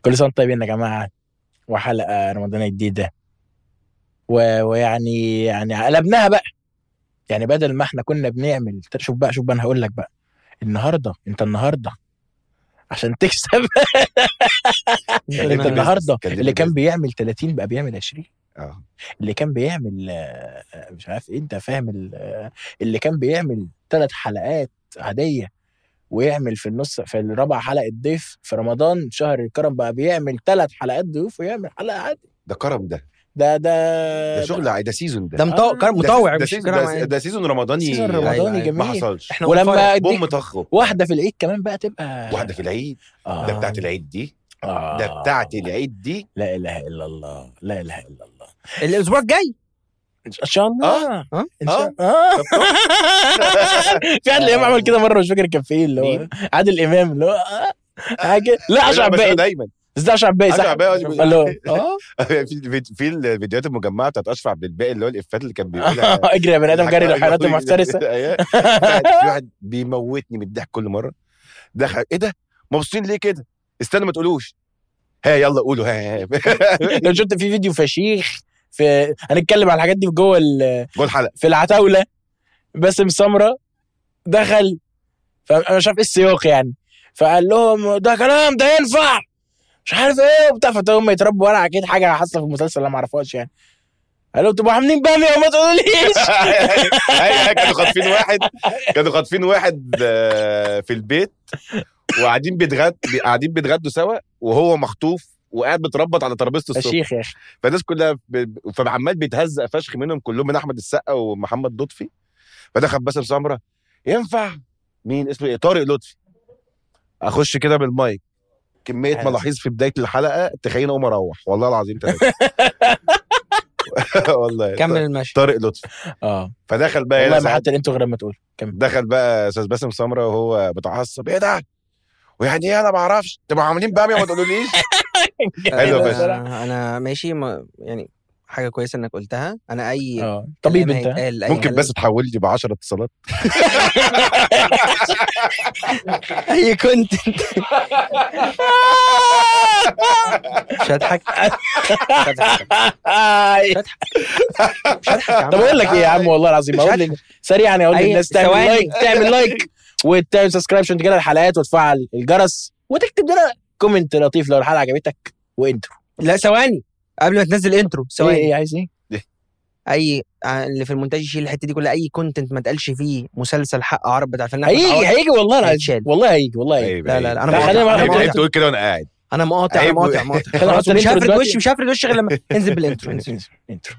كل سنه وانتم طيبين يا جماعه وحلقه رمضانيه جديده و... ويعني يعني قلبناها بقى يعني بدل ما احنا كنا بنعمل شوف بقى شوف بقى انا هقول لك بقى النهارده انت النهارده عشان تكسب انت النهارده كان اللي كان business. بيعمل 30 بقى بيعمل 20 اه اللي كان بيعمل آه، آه، مش عارف ايه انت فاهم ال- آه، اللي كان بيعمل ثلاث حلقات عاديه ويعمل في النص في الرابع حلقه ضيف في رمضان شهر الكرم بقى بيعمل ثلاث حلقات ضيوف ويعمل حلقه عادي ده كرم ده ده ده ده شغل ع- ده سيزون ده ده مطوع آه. كرم ده مطوع ده مش سيزون كرم ده, عادي. ده سيزون رمضاني سيزون أيوة، رمضاني أيوة. ما جميل حصلش احنا ولما ولما بوم اديك طخ واحده في العيد كمان بقى تبقى واحده في العيد آه. ده بتاعت العيد دي آه. ده بتاعت العيد دي لا اله الا الله لا اله الا الله الاسبوع الجاي ان شاء الله آه. ان شاء الله في حد الامام عمل كده مره مش فاكر كان في ايه اللي هو مين؟ عادل امام اللي هو آه، حاجه لا اشرف بس عباقي دايما بس ده اشرف عباقي صح أشرف عباقي هو اللي اللي هو اه في الفيد- في الفيديوهات المجمعه بتاعت اشرف عبد الباقي اللي هو الافات اللي كان بيقولها اجري يا بني ادم جري الحيوانات المفترسه أيوة. في واحد بيموتني من الضحك كل مره دخل ايه ده مبسوطين ليه كده استنوا ما تقولوش ها يلا قولوا ها ها لو شفت في فيديو فشيخ في هنتكلم على الحاجات دي في جوه ال- جوه الحلقه في العتاوله باسم سمره دخل فانا مش عارف ايه السياق يعني فقال لهم ده كلام ده ينفع مش عارف ايه وبتاع فهم يتربوا ورا اكيد حاجه حاصله في المسلسل انا ما اعرفهاش يعني قال لهم تبقوا عاملين باميه وما تقولوليش أيوة، كانوا خاطفين واحد كانوا خاطفين واحد آه، في البيت وقاعدين بيتغد قاعدين بيتغدوا سوا وهو مخطوف وقاعد بتربط على ترابيزه السفره فشيخ يا اخي فالناس كلها ب... فعمال بيتهزق فشخ منهم كلهم من احمد السقا ومحمد لطفي فدخل باسم سمره ينفع مين اسمه ايه طارق لطفي اخش كده بالمايك كميه حلو. ملاحظ في بدايه الحلقه تخيل اقوم اروح والله العظيم ثلاثه والله كمل المشي طارق لطفي اه فدخل بقى والله هنا ما ساعات حتى الانترو غير ما تقول كمل دخل بقى استاذ باسم سمره وهو متعصب ايه ده ويعني ايه انا ما اعرفش تبقوا عاملين باميه وما تقولوليش حلو أنا- بس. انا ماشي ما يعني حاجه كويسه انك قلتها انا اي اه طبيب كلام انت هيتقال، أي ممكن كلام- بس تحول لي ب 10 اتصالات اي كنت مش هضحك مش هضحك آي. مش هضحك يا عم. طب اقول لك ايه يا عم والله العظيم مش اقول هضحك. لك سريعا اقول أي للناس تعمل ثواني. لايك تعمل لايك وتعمل سبسكرايب عشان تجيلها الحلقات وتفعل الجرس وتكتب لنا كومنت لطيف لو الحلقه عجبتك وانترو لا ثواني قبل ما تنزل انترو ايه ثواني ايه عايز ايه؟ اي آه، اللي في المونتاج يشيل الحته دي كلها اي كونتنت ما اتقالش فيه مسلسل حق عرب بتاع الفنان أحمد هيجي عوض. هيجي والله العظيم هيتشال. والله هيجي والله هيجي عيب، لا، لا، عيب. لا، أنا لا، مقاطع، خلينا أنا عيب بقى- عيب مقاطع. تقول كده وانا قاعد انا مقاطع عيب مقاطع و- مقاطع خلينا خلاص نحط مش الانترو هفرد دلوقتي. وشي مش هفرد وشي غير لما انزل بالانترو انزل. انترو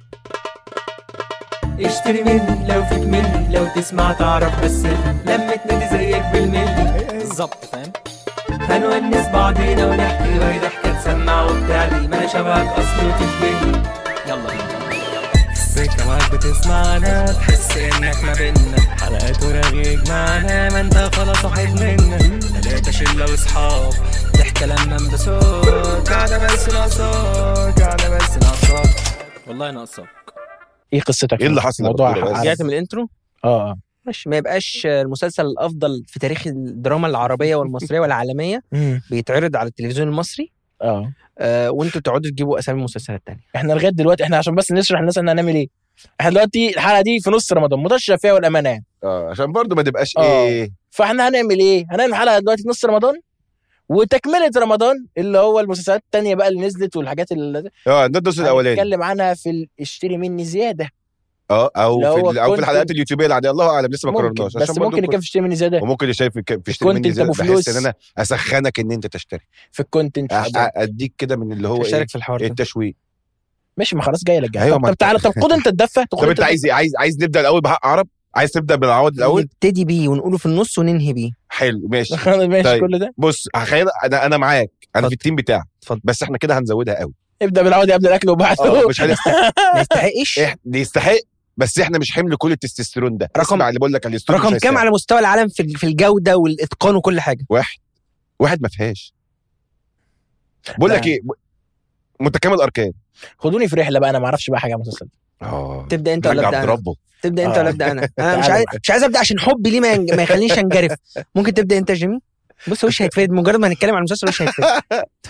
اشتري مني لو فيك مني لو تسمع تعرف بس لمة نادي زيك بالملي بالظبط فاهم هنونس بعضينا ونحكي وهي ضحكة تسمع وبتعلي ما انا شبهك اصلي وتشبهني يلا بينا السكة معاك بتسمعنا تحس انك ما بينا حلقات ورغيك معنا ما انت خلاص واحد منا تلاتة شلة واصحاب ضحكة لما انبساط قاعدة بس ناقصاك قاعدة بس ناقصاك والله ناقصاك ايه قصتك ايه اللي حصل يا موضوع دكتور بس؟ حق- رجعت من الانترو اه اه ماشي ما يبقاش المسلسل الافضل في تاريخ الدراما العربيه والمصريه والعالميه مم. بيتعرض على التلفزيون المصري اه آه وانتوا تقعدوا تجيبوا اسامي المسلسلات التانية احنا لغايه دلوقتي احنا عشان بس نشرح للناس احنا هنعمل ايه احنا دلوقتي الحلقه دي في نص رمضان منتشره فيها والامانه يعني اه عشان برضو ما تبقاش آه. ايه فاحنا هنعمل ايه؟ هنعمل حلقه دلوقتي في نص رمضان وتكمله رمضان اللي هو المسلسلات التانية بقى اللي نزلت والحاجات اللي اه ده الدوس الاولاني هنتكلم عنها في ال- اشتري مني زياده اه او لو في هو ال- او في كنت- الحلقات اليوتيوبيه العاديه الله اعلم لسه ما ممكن قررناش بس عشان برضو ممكن يكون في اشتري مني زياده وممكن اللي شايف في اشتري مني الكونتنت زيادة أبو فلوس. بحس ان انا اسخنك ان انت تشتري في الكونتنت أ- اديك كده من اللي هو ايه تشارك في الحوار ده التشويق ماشي ما خلاص جاي لك جاي أيوة، طب, ما طب أنت- تعالى طب خد انت الدفه طب انت عايز ايه عايز عايز نبدا الاول بحق عرب عايز تبدا بالعوض الاول نبتدي بيه ونقوله في النص وننهي بيه حلو ماشي ماشي طيب. كل ده بص خلينا انا انا معاك انا اتفضل. في التيم بتاعك اتفضل. بس احنا كده هنزودها قوي ابدا بالعوض قبل الاكل وبعده اه مش هنستحق ما يستحقش إح- يستحق بس احنا مش حمل كل التستوستيرون ده رقم- اسمع اللي بقول لك عليه الأسطورة رقم مش كام هيستحق. على مستوى العالم في في الجوده والاتقان وكل حاجه واحد واحد ما فيهاش بقول لك لا. ايه متكامل اركان خدوني في رحله بقى انا ما اعرفش بقى حاجه عن المسلسل ده. اه تبدا انت ولا رجع ابدا انا بربه تبدا انت آه. ولا ابدا انا انا مش تعالى عايز بقى. مش عايز ابدا عشان حبي ليه ما, ينج- ما يخلينيش انجرف ممكن تبدا انت يا جيمي بص وش هيتفرد مجرد ما هنتكلم عن المسلسل وش هيتفرد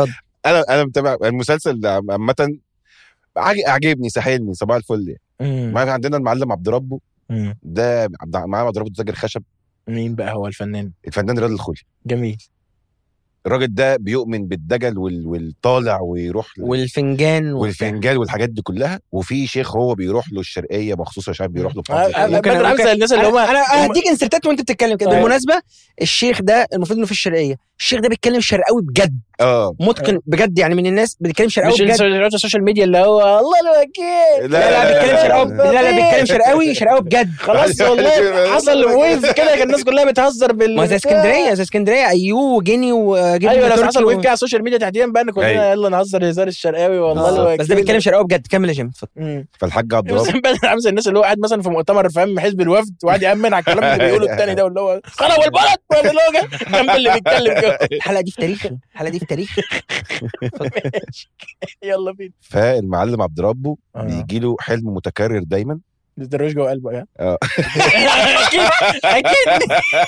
انا انا متابع المسلسل ده عامه عاج- عاجبني ساحلني صباح الفل يعني مم. ما عندنا المعلم عبد ربه مم. ده عبد معاه عبد ربه تاجر خشب مين بقى هو الفنان الفنان رياض الخولي جميل الراجل ده بيؤمن بالدجل وال... والطالع ويروح ل- والفنجان وبتاع. والفنجان والحاجات دي كلها وفي شيخ هو بيروح له الشرقيه مخصوص عشان بيروح له في آه، محافظة آه، الشرقية. ممكن بدر ممكن- عامل زي الناس اللي هم انا انا هم- هديك انسرتات وانت بتتكلم كده أيوة. بالمناسبه الشيخ ده المفروض انه في الشرقيه الشيخ ده بيتكلم شرقاوي بجد اه متقن بجد يعني من الناس بيتكلم شرقاوي مش بجد السوشيال السوشيال ميديا اللي هو الله الوكيل لا لا بيتكلم شرقاوي لا. لا لا بيتكلم شرقاوي شرقاوي بجد خلاص والله حصل ويف كده كان الناس كلها بتهزر بال ما زي اسكندريه زي اسكندريه ايوه وجيني وجيني ايوه لو تركي حصل و- ويف كده على السوشيال ميديا تحديدا بقى إن كلنا أيوة. يلا نهزر هزار الشرقاوي والله آه، الوكيل بس ده بيتكلم شرقاوي بجد كمل يا جيم اتفضل. مم. فالحاج عبد ربه مثلا بدر عامل زي الناس اللي هو قاعد مثلا في مؤتمر فاهم حزب الوفد وقاعد يامن على الكلام اللي بيقوله التاني ده واللي هو خرب البلد واللي هو جا- جنب اللي بيتكلم كده الحلقه دي في تاريخي الحلقه دي في تاريخي ماشي. يلا بينا فالمعلم عبد ربه آه. بيجي له حلم متكرر دايما درويش جوه قلبه يعني اه. اكيد اكيد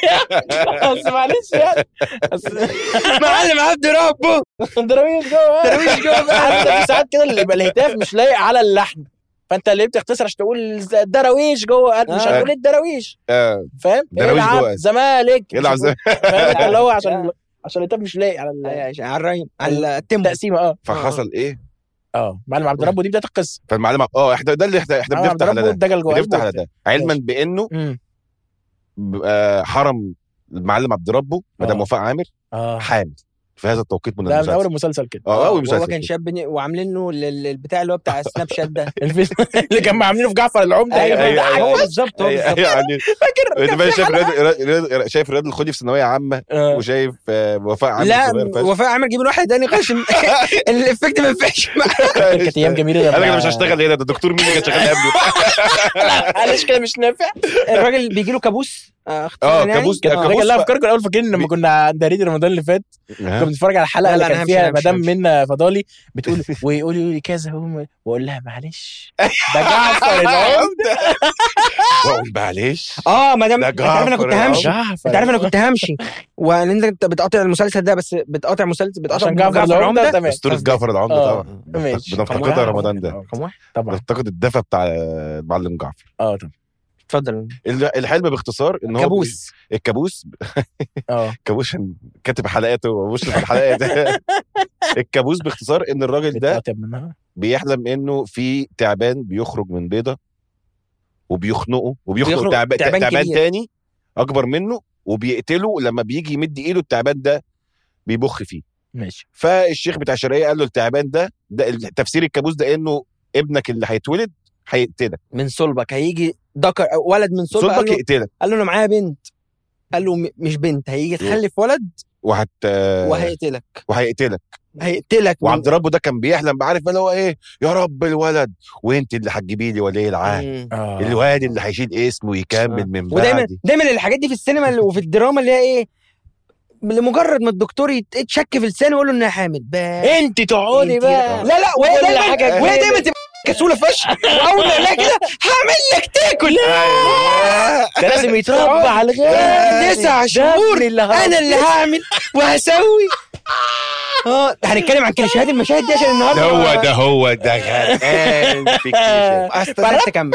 بس معلش يعني بس معلم عبد ربه درويش جوه درويش جوه قلبه. عارف في ساعات كده اللي يبقى الهتاف مش لايق على اللحن فانت اللي بتختصر عشان تقول الدراويش جوه قلب مش آه. هتقول الدراويش آه. فاهم دراويش جوه يلعب قلب. زمالك يلعب مش زي هتقول- فاهم انت اللي هو عشان عشان الهتاف مش لايق على ال- أيوة، على الريم على التيمبو التقسيمه اه فحصل ايه اه معلم عبد ربه دي بدايه القصه فالمعلم عبد- اه احنا ده اللي احنا احنا معلم عبد بنفتح على ربه ده الدجل جوه بنفتح قلبه على ده علما ماشي. بانه امم آه، حرم المعلم عبد ربه مدام آه. وفاء عامر اه حامل في هذا التوقيت من ده من اول المسلسل المسلسل كده اه اول وهو مسلسل كان شاب ني- وعاملين له ال- ال- البتاع اللي هو بتاع سناب شات ده الفيلم اللي كان عاملينه في جعفر العمده أيوة، أيوة. أيوة. هو بالظبط هو بالظبط يعني فاكر انت بقى شايف رياض رياض- شايف رياض الخولي في ثانويه عامه آه. وشايف آه، وفاء عامر لا صغير فشخ. وفاء عامر جيب واحد تاني خشن الافكت ما ينفعش كانت ايام جميله انا لما- كده مش هشتغل هنا ده الدكتور مين اللي كان شغال قبله معلش كده مش نافع الراجل بيجي له كابوس آه، اختصارا اه يعني. كابوس كانت آه، فاكر كابوس لا بقى. افكركم الاول فاكرين لما كنا عند ريد رمضان اللي فات كنا آه. بنتفرج على الحلقه لا، اللي لا، كان أنا فيها همشي، مدام همشي. منى فضالي بتقول ويقول لي كذا هم واقول لها معلش ده جعفر العمده واقول معلش اه ما دام ده انت عارف انا جعفر كنت العمدة. همشي جعفر انت عارف انا كنت همشي وان انت بتقاطع المسلسل ده بس بتقاطع مسلسل بتقاطع عشان جعفر العمده تمام اسطوره جعفر العمده آه. طبعا ماشي بنفتقدها رمضان ده رقم واحد طبعا بنفتقد الدفى بتاع المعلم جعفر اه طبعا اتفضل ال- الحلم باختصار ان هو كابوس بي- الكابوس اه كابوس عشان كاتب حلقاته ومشرف الحلقات الكابوس باختصار ان الراجل ده بتقاطع منها بيحلم انه في تعبان بيخرج من بيضه وبيخنقه وبيخنق بيخنق تعبان تعبان تعبان كبير. تاني اكبر منه وبيقتله لما بيجي يمد ايده التعبان ده بيبخ فيه ماشي فالشيخ بتاع الشرقيه قال له التعبان ده ده تفسير الكابوس ده انه ابنك اللي هيتولد هيقتلك من صلبك هيجي ذكر أو ولد من صلبك قال صلبك له, يقتلك قال له انا معايا بنت قال له م- مش بنت هيجي تخلف ولد وهت وهيقتلك وهيقتلك هيقتلك من- وعبد ربه ده كان بيحلم عارف بقى اللي هو ايه يا رب الولد وانت اللي هتجيبي لي ولي العهد مم. اه الواد اللي هيشيل اسمه ويكمل من ودايما بعدي دايما الحاجات دي في السينما اللي- وفي الدراما اللي هي ايه لمجرد ما الدكتور يت- يتشك في لسانه يقول له انها حامل بس انت تقعدي انت- بقى لا لا وهي كل دايما حاجة وهي كده. دايما تبقى كسوله فشخ واول ما الاقي كده هعمل لك تاكل ده لازم يتربى على الغاز تسع شهور اللي انا اللي هعمل وهسوي اه هنتكلم عن كليشيهات المشاهد دي عشان النهارده هو ده هو ده غرقان في الكيشة استاذ تكمل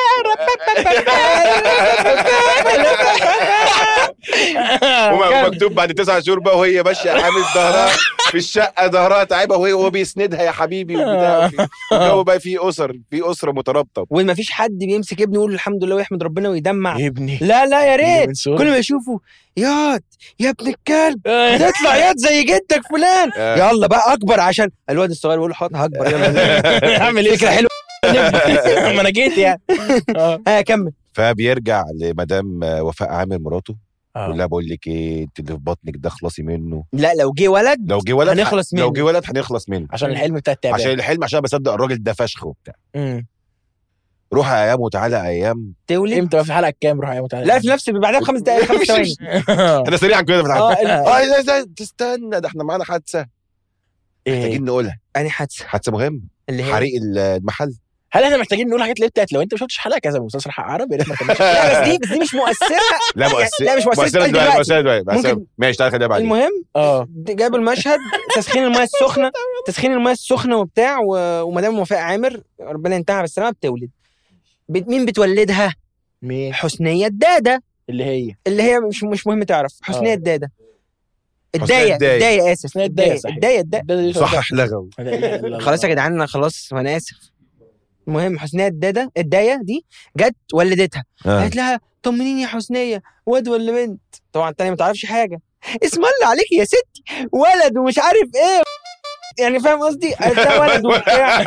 ومكتوب بعد تسع شهور بقى وهي ماشيه حامل ظهرها في الشقه ظهرها تعبها وهي وهو بيسندها يا حبيبي وبتاع وفي- الجو بقى في اسر في اسره مترابطه وما فيش حد بيمسك ابنه يقول الحمد لله ويحمد ربنا ويدمع ابني لا لا يا ريت من صغري. كل ما يشوفه ياض يا ابن الكلب تطلع ياض زي جدك فلان آه. يلا بقى اكبر عشان الواد الصغير يقول له حاضر هكبر يلا اعمل ايه فكره حلوه ما انا جيت يعني اه ها كمل فبيرجع لمدام وفاء عامر مراته آه. يقول لها بقول لك ايه انت اللي في بطنك ده اخلصي منه لا لو جه ولد لو جه ولد هنخلص لو منه. جه ولد هنخلص منه عشان الحلم بتاع التعبان عشان الحلم عشان بصدق الراجل ده فشخ وبتاع مم. روح ايام وتعالى ايام تولد امتى بقى في الحلقه الكام روح يا متعالى لا في نفس بعدها بخمس دقائق خمس ثواني انا سريعا كده في اه الحلقه ال- اه لا لا تستنى ده احنا معانا حادثه ايه محتاجين نقولها اني حادثه حادثه مهمه اللي هي حريق المحل هل احنا محتاجين نقول حاجات اللي بتاعت لو انت ما شفتش حلقه كذا مسلسل حق عربي يا ريت ما كناش لا بس دي بس دي مش مؤثره لا مؤثر لا، مش مؤثرة مؤثرة دلوقتي. دلوقتي مؤثرة دلوقتي ممكن- مؤثرة. ماشي تعالى خليها بعدين المهم اه جابوا المشهد تسخين المايه السخنه تسخين المايه السخنه وبتاع و... ومدام وفاء عامر ربنا ينتهى بالسلامه بتولد بت... مين بتولدها؟ مين حسنيه الداده اللي هي اللي هي مش مش مهم تعرف حسنيه آه. الداده حسنية الدايه الداية. الدايه اسف حسنية الداية، صحيح. الدايه الدايه ده دي صحح لغوي لا إله إلا الله. خلاص يا جدعان انا خلاص وانا اسف المهم حسنيه الداده الدايه دي جت ولدتها آه. قالت لها طمنيني يا حسنيه واد ولا بنت طبعا التانية ما تعرفش حاجه اسم الله عليك يا ستي ولد ومش عارف ايه يعني فاهم قصدي قالت لها ولد وبتاع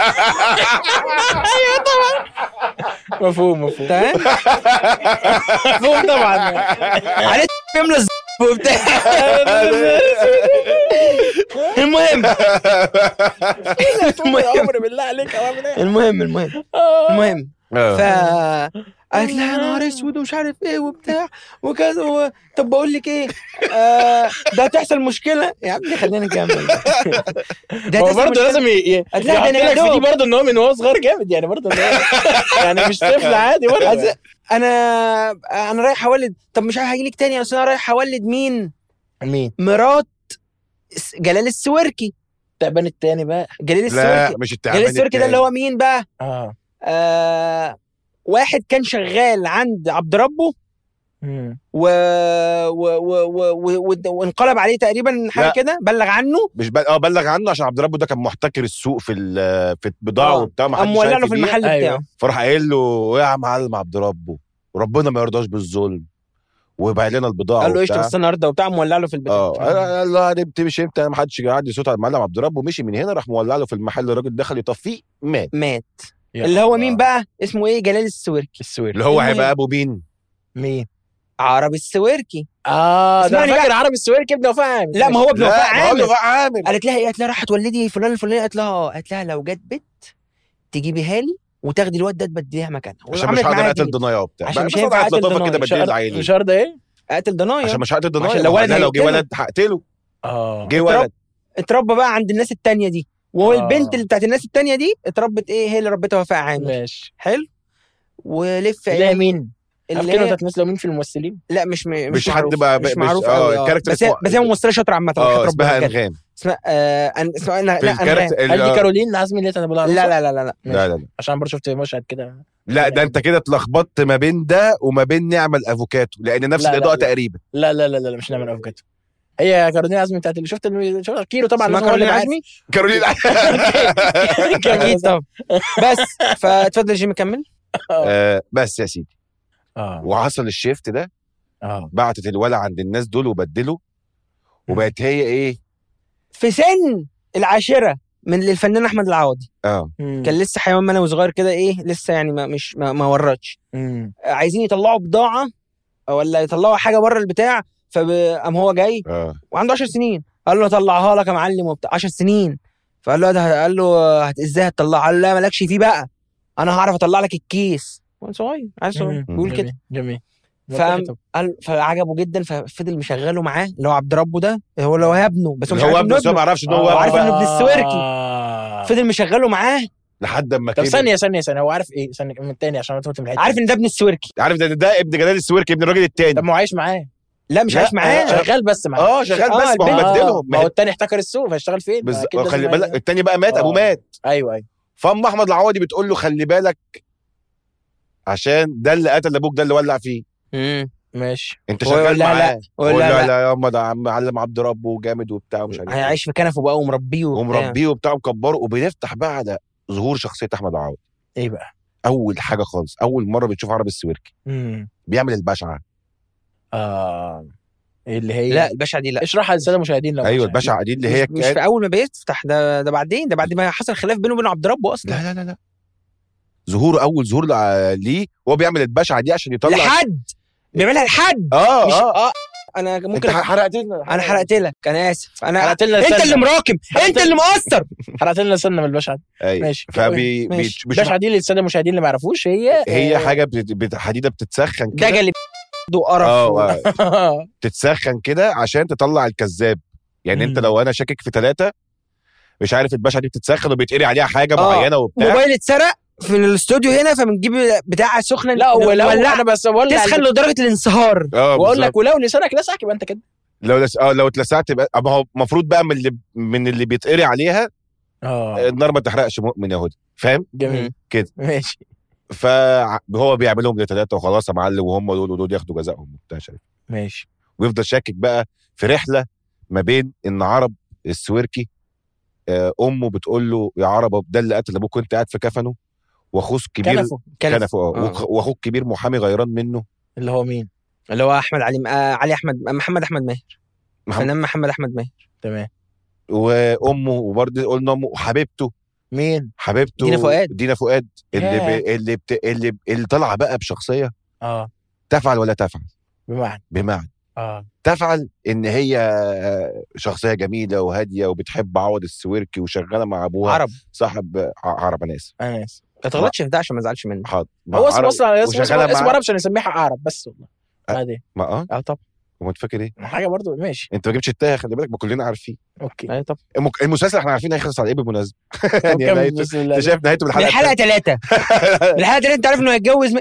مفهوم مفهوم تمام مفهوم طبعا عليك يملى الز- وبتاع المهم المهم عمر بالله عليك اعمل ايه المهم المهم آه. المهم ف آه. قالت لها يا نهار اسود ومش عارف ايه وبتاع وكذا و... طب بقول لك ايه آه ده هتحصل مشكله يا عم خلينا نكمل ده هو هتحصل برضه مشكلة. لازم ي- ي- قالت لها ده يحط انا لك يا في دي دوب. برضه ان هو من وهو صغير جامد يعني برضه إن هو- يعني مش طفل عادي برضه عايز- انا انا رايح اولد طب مش هاجي لك تاني اصل انا رايح اولد مين مين؟ مرات س- جلال السويركي التعبان التاني بقى جلال لا السويركي مش التعبان جلال السويركي ده اللي هو مين بقى اه آه واحد كان شغال عند عبد ربه مم. و... و... و... و... و... وانقلب عليه تقريبا حاجه لا. كده بلغ عنه مش بل... اه بلغ عنه عشان عبد ربه ده كان محتكر السوق في ال- في البضاعه آه. وبتاع ما قام حدش مولع عارف له في يبيع. المحل أيوة. بتاعه فراح قايل له يا معلم عبد ربه وربنا ما يرضاش بالظلم وباع لنا البضاعه قال له وبتاع. اشتري السنه النهارده وبتاع مولع له في البيت اه قال له هنمت مش امتى ما حدش قاعد يصوت على المعلم عبد ربه ومشي من هنا راح مولع له في المحل الراجل دخل يطفيه مات مات يا اللي هو الله. مين بقى اسمه ايه جلال السويركي السوير اللي هو المهم. هيبقى ابو مين مين؟ عربي السويركي اه ده اسمعني أنا فاكر عربي السوير كبده وفاهم لا ما هو ابن وفاء لا ما هو عامر وفاء عامر قالت لها ايه قالت لها راح تولدي فلان الفلاني قالت لها اه قالت لها لو جت بنت تجيبيها لي وتاخدي الواد ده تبدليها مكانها عشان وعملت مش هقدر معاها اقتل ديل. ضنايا وبتاع عشان بس مش هينفع طلعت أقتل لطافه ضنايا. كده بديل مش العيل مش عارف ده ايه؟ قاتل ضنايا عشان مش هقتل ضنايا عشان لو ما هو ولد أنا لو جه هيقتله. ولد هقتله اه جه ولد اتربى بقى عند الناس التانية دي وهو آه. البنت اللي بتاعت الناس التانية دي اتربت ايه هي اللي ربتها وفاء عامر ماشي حلو ولف اللي هي عيال مين؟ اللي اللي كانوا هي تتمثلوا مين في الممثلين؟ لا مش م... مش, مش حد معروف. بقى- مش مش- معروف آه، قوي اه الكاركتر بس هي اسمه- بس هي ممثله شاطره عامه اه وحياة اسمها ربنا بجد. انغام اسمها آه أن... اسمها لا في لا أنغام. الكاركتر هل دي ال- كارولين عزمي اللي انا بقول عليها لا صح؟ لا لا لا لا لا لا لا عشان برضه شفت مشهد كده لا ده انت كده اتلخبطت ما بين ده وما بين نعمة الافوكاتو لان نفس لا، لا، الاضاءه لا. تقريبا لا لا لا لا, لا مش نعمل افوكاتو هي كارولين عزمي بتاعت اللي شفت الم- شفت كيلو طبعا اسمها لازم هو اللي كارولين معاه. عزمي كارولين اكيد طبعا بس فاتفضل يا جيمي كمل آه، بس يا سيدي اه وحصل الشيفت ده اه بعتت الولع عند الناس دول وبدلوا وبقت هي ايه في سن العاشره من الفنان احمد العوضي اه كان لسه حيوان منوي صغير كده ايه لسه يعني ما مش ما, ما ورطش مم. عايزين يطلعوا بضاعه ولا يطلعوا حاجه بره البتاع فقام هو جاي اه وعنده 10 سنين قال له طلعها لك يا معلم وبتاع 10 سنين فقال له ده قال له هت ازاي هتطلعها قال له لا مالكش فيه بقى انا هعرف اطلع لك الكيس هو صغير عايز صغير مم. بيقول كده جميل جميل فقام قال فعجبه جدا ففضل مشغله معاه اللي هو عبد ربه ده هو اللي هو ابنه بس هو مش اللي هو عارف ابنه انه بس هو ما ابنه يعرفش ان آه، هو عارف ابنه إنه ابن السويركي. آه. فضل مشغله معاه لحد اما طب كبر ثانية ثانية ثانية هو عارف ايه؟ ثانية من التاني عشان ما تفوت من الحتة عارف ان ده ابن السويركي عارف ده, ده ابن جلال السويركي ابن الراجل طب التاني ما هو عايش معاه لا مش لا، عايش معاه شغال بس معاه اه شغال آه، بس ما هو البنت. بدلهم ما هو التاني احتكر السوق فيشتغل فين؟ بز... أكيد لازم خلي هي- بالك التاني بقى مات ابوه آه. مات ايوه ايوه فام احمد العوضي بتقول له خلي بالك عشان ده اللي قتل ابوك ده اللي ولع فيه مم. ماشي انت هو يقول شغال لها لا. معاه يقول يقول لها لا لا. لا يا اما ده عم معلم عبد ربه وجامد وبتاع ومش عارف إيه. هيعيش في كنفه بقى ومربيه وبتاع. ومربيه وبتاع ومكبره وبنفتح بقى على ظهور شخصيه احمد العوضي ايه بقى؟ اول حاجه خالص اول مره بتشوف عربي السويركي امم بيعمل البشعه اه إيه اللي هي لا الباشا دي لا اشرحها للساده المشاهدين لو ايوه مش البشعه دي اللي هي مش, مش كانت في اول ما بيفتح ده ده بعدين ده بعد ما حصل خلاف بينه وبين عبد ربه اصلا لا لا لا لا ظهور اول ظهور لع- ليه وهو بيعمل البشعه دي عشان يطلع لحد بيعملها لحد اه مش اه اه انا انت ممكن حرقت لنا انا حرقت لك انا اسف انا حرقت لنا انت لساننا. اللي مراكم انت اللي مقصر حرقت لنا لساننا من البشعه دي ايوه ماشي فبي ماشي. بيش- بيشوف- البشعه دي للساده المشاهدين اللي ما يعرفوش هي هي آه، حاجه بت- بت- حديده بتتسخن كده دجل وقرف اه و- آه، تتسخن كده عشان تطلع الكذاب يعني انت مم. لو انا شاكك في ثلاثه مش عارف البشعه دي بتتسخن وبيتقري عليها حاجه آه. معينه وبتاع موبايل اتسرق في الاستوديو هنا فبنجيب بتاع سخنه لا ولو نولع انا بس بقول تسخن لدرجه الانصهار اه واقول بالظبط. لك ولو لسانك لسعك يبقى انت كده لو لس... اه لو اتلسعت بقى ما هو المفروض بقى من اللي من اللي بيتقري عليها اه النار ما تحرقش مؤمن يهودي فاهم جميل كده. ماشي فهو بيعملهم لثلاثه وخلاص يا معلم وهم دول ودول ياخدوا جزائهم وبتاع مش عارف ماشي ويفضل شاكك بقى في رحله ما بين ان عرب السويركي آه، امه بتقول له يا عرب ده اللي قتل ابوك وانت قاعد في كفنه واخوك كبير كنفه كنفه اه آه. وأخ- واخوك كبير محامي غيران منه اللي هو مين اللي هو احمد علي آه علي احمد محمد احمد ماهر محمد- فنان محمد احمد ماهر تمام وامه وبرضه قلنا امه وحبيبته مين حبيبته دينا فؤاد. دينا فؤاد اللي ياه. ب... اللي بت... اللي اللي طالعه بقى بشخصيه اه تفعل ولا تفعل بمعنى بمعنى اه تفعل ان هي شخصيه جميله وهاديه وبتحب عوض السويركي وشغاله مع ابوها عرب صاحب ع- عرب انا اسف انا اسف ما تغلطش في ده عشان ما ازعلش منه حاضر مع هو اسمه عرب اصلا اسمه وشغالة اسمه اسمه مع- عرب عشان يسميها عرب بس والله أه. عادي ما اه اه طب وما فاكر ايه حاجه برضو ماشي انت ما جبتش التايه خلي بالك ما كلنا عارفين اوكي اي طب الم- المسلسل احنا عارفين هيخلص على ايه بالمناسبه طب يعني كمل نهايته بسم الله انت شايف نهايته من بالحلقه الحلقه ثلاثه من الحلقه ثلاثه انت عارف انه هيتجوز م...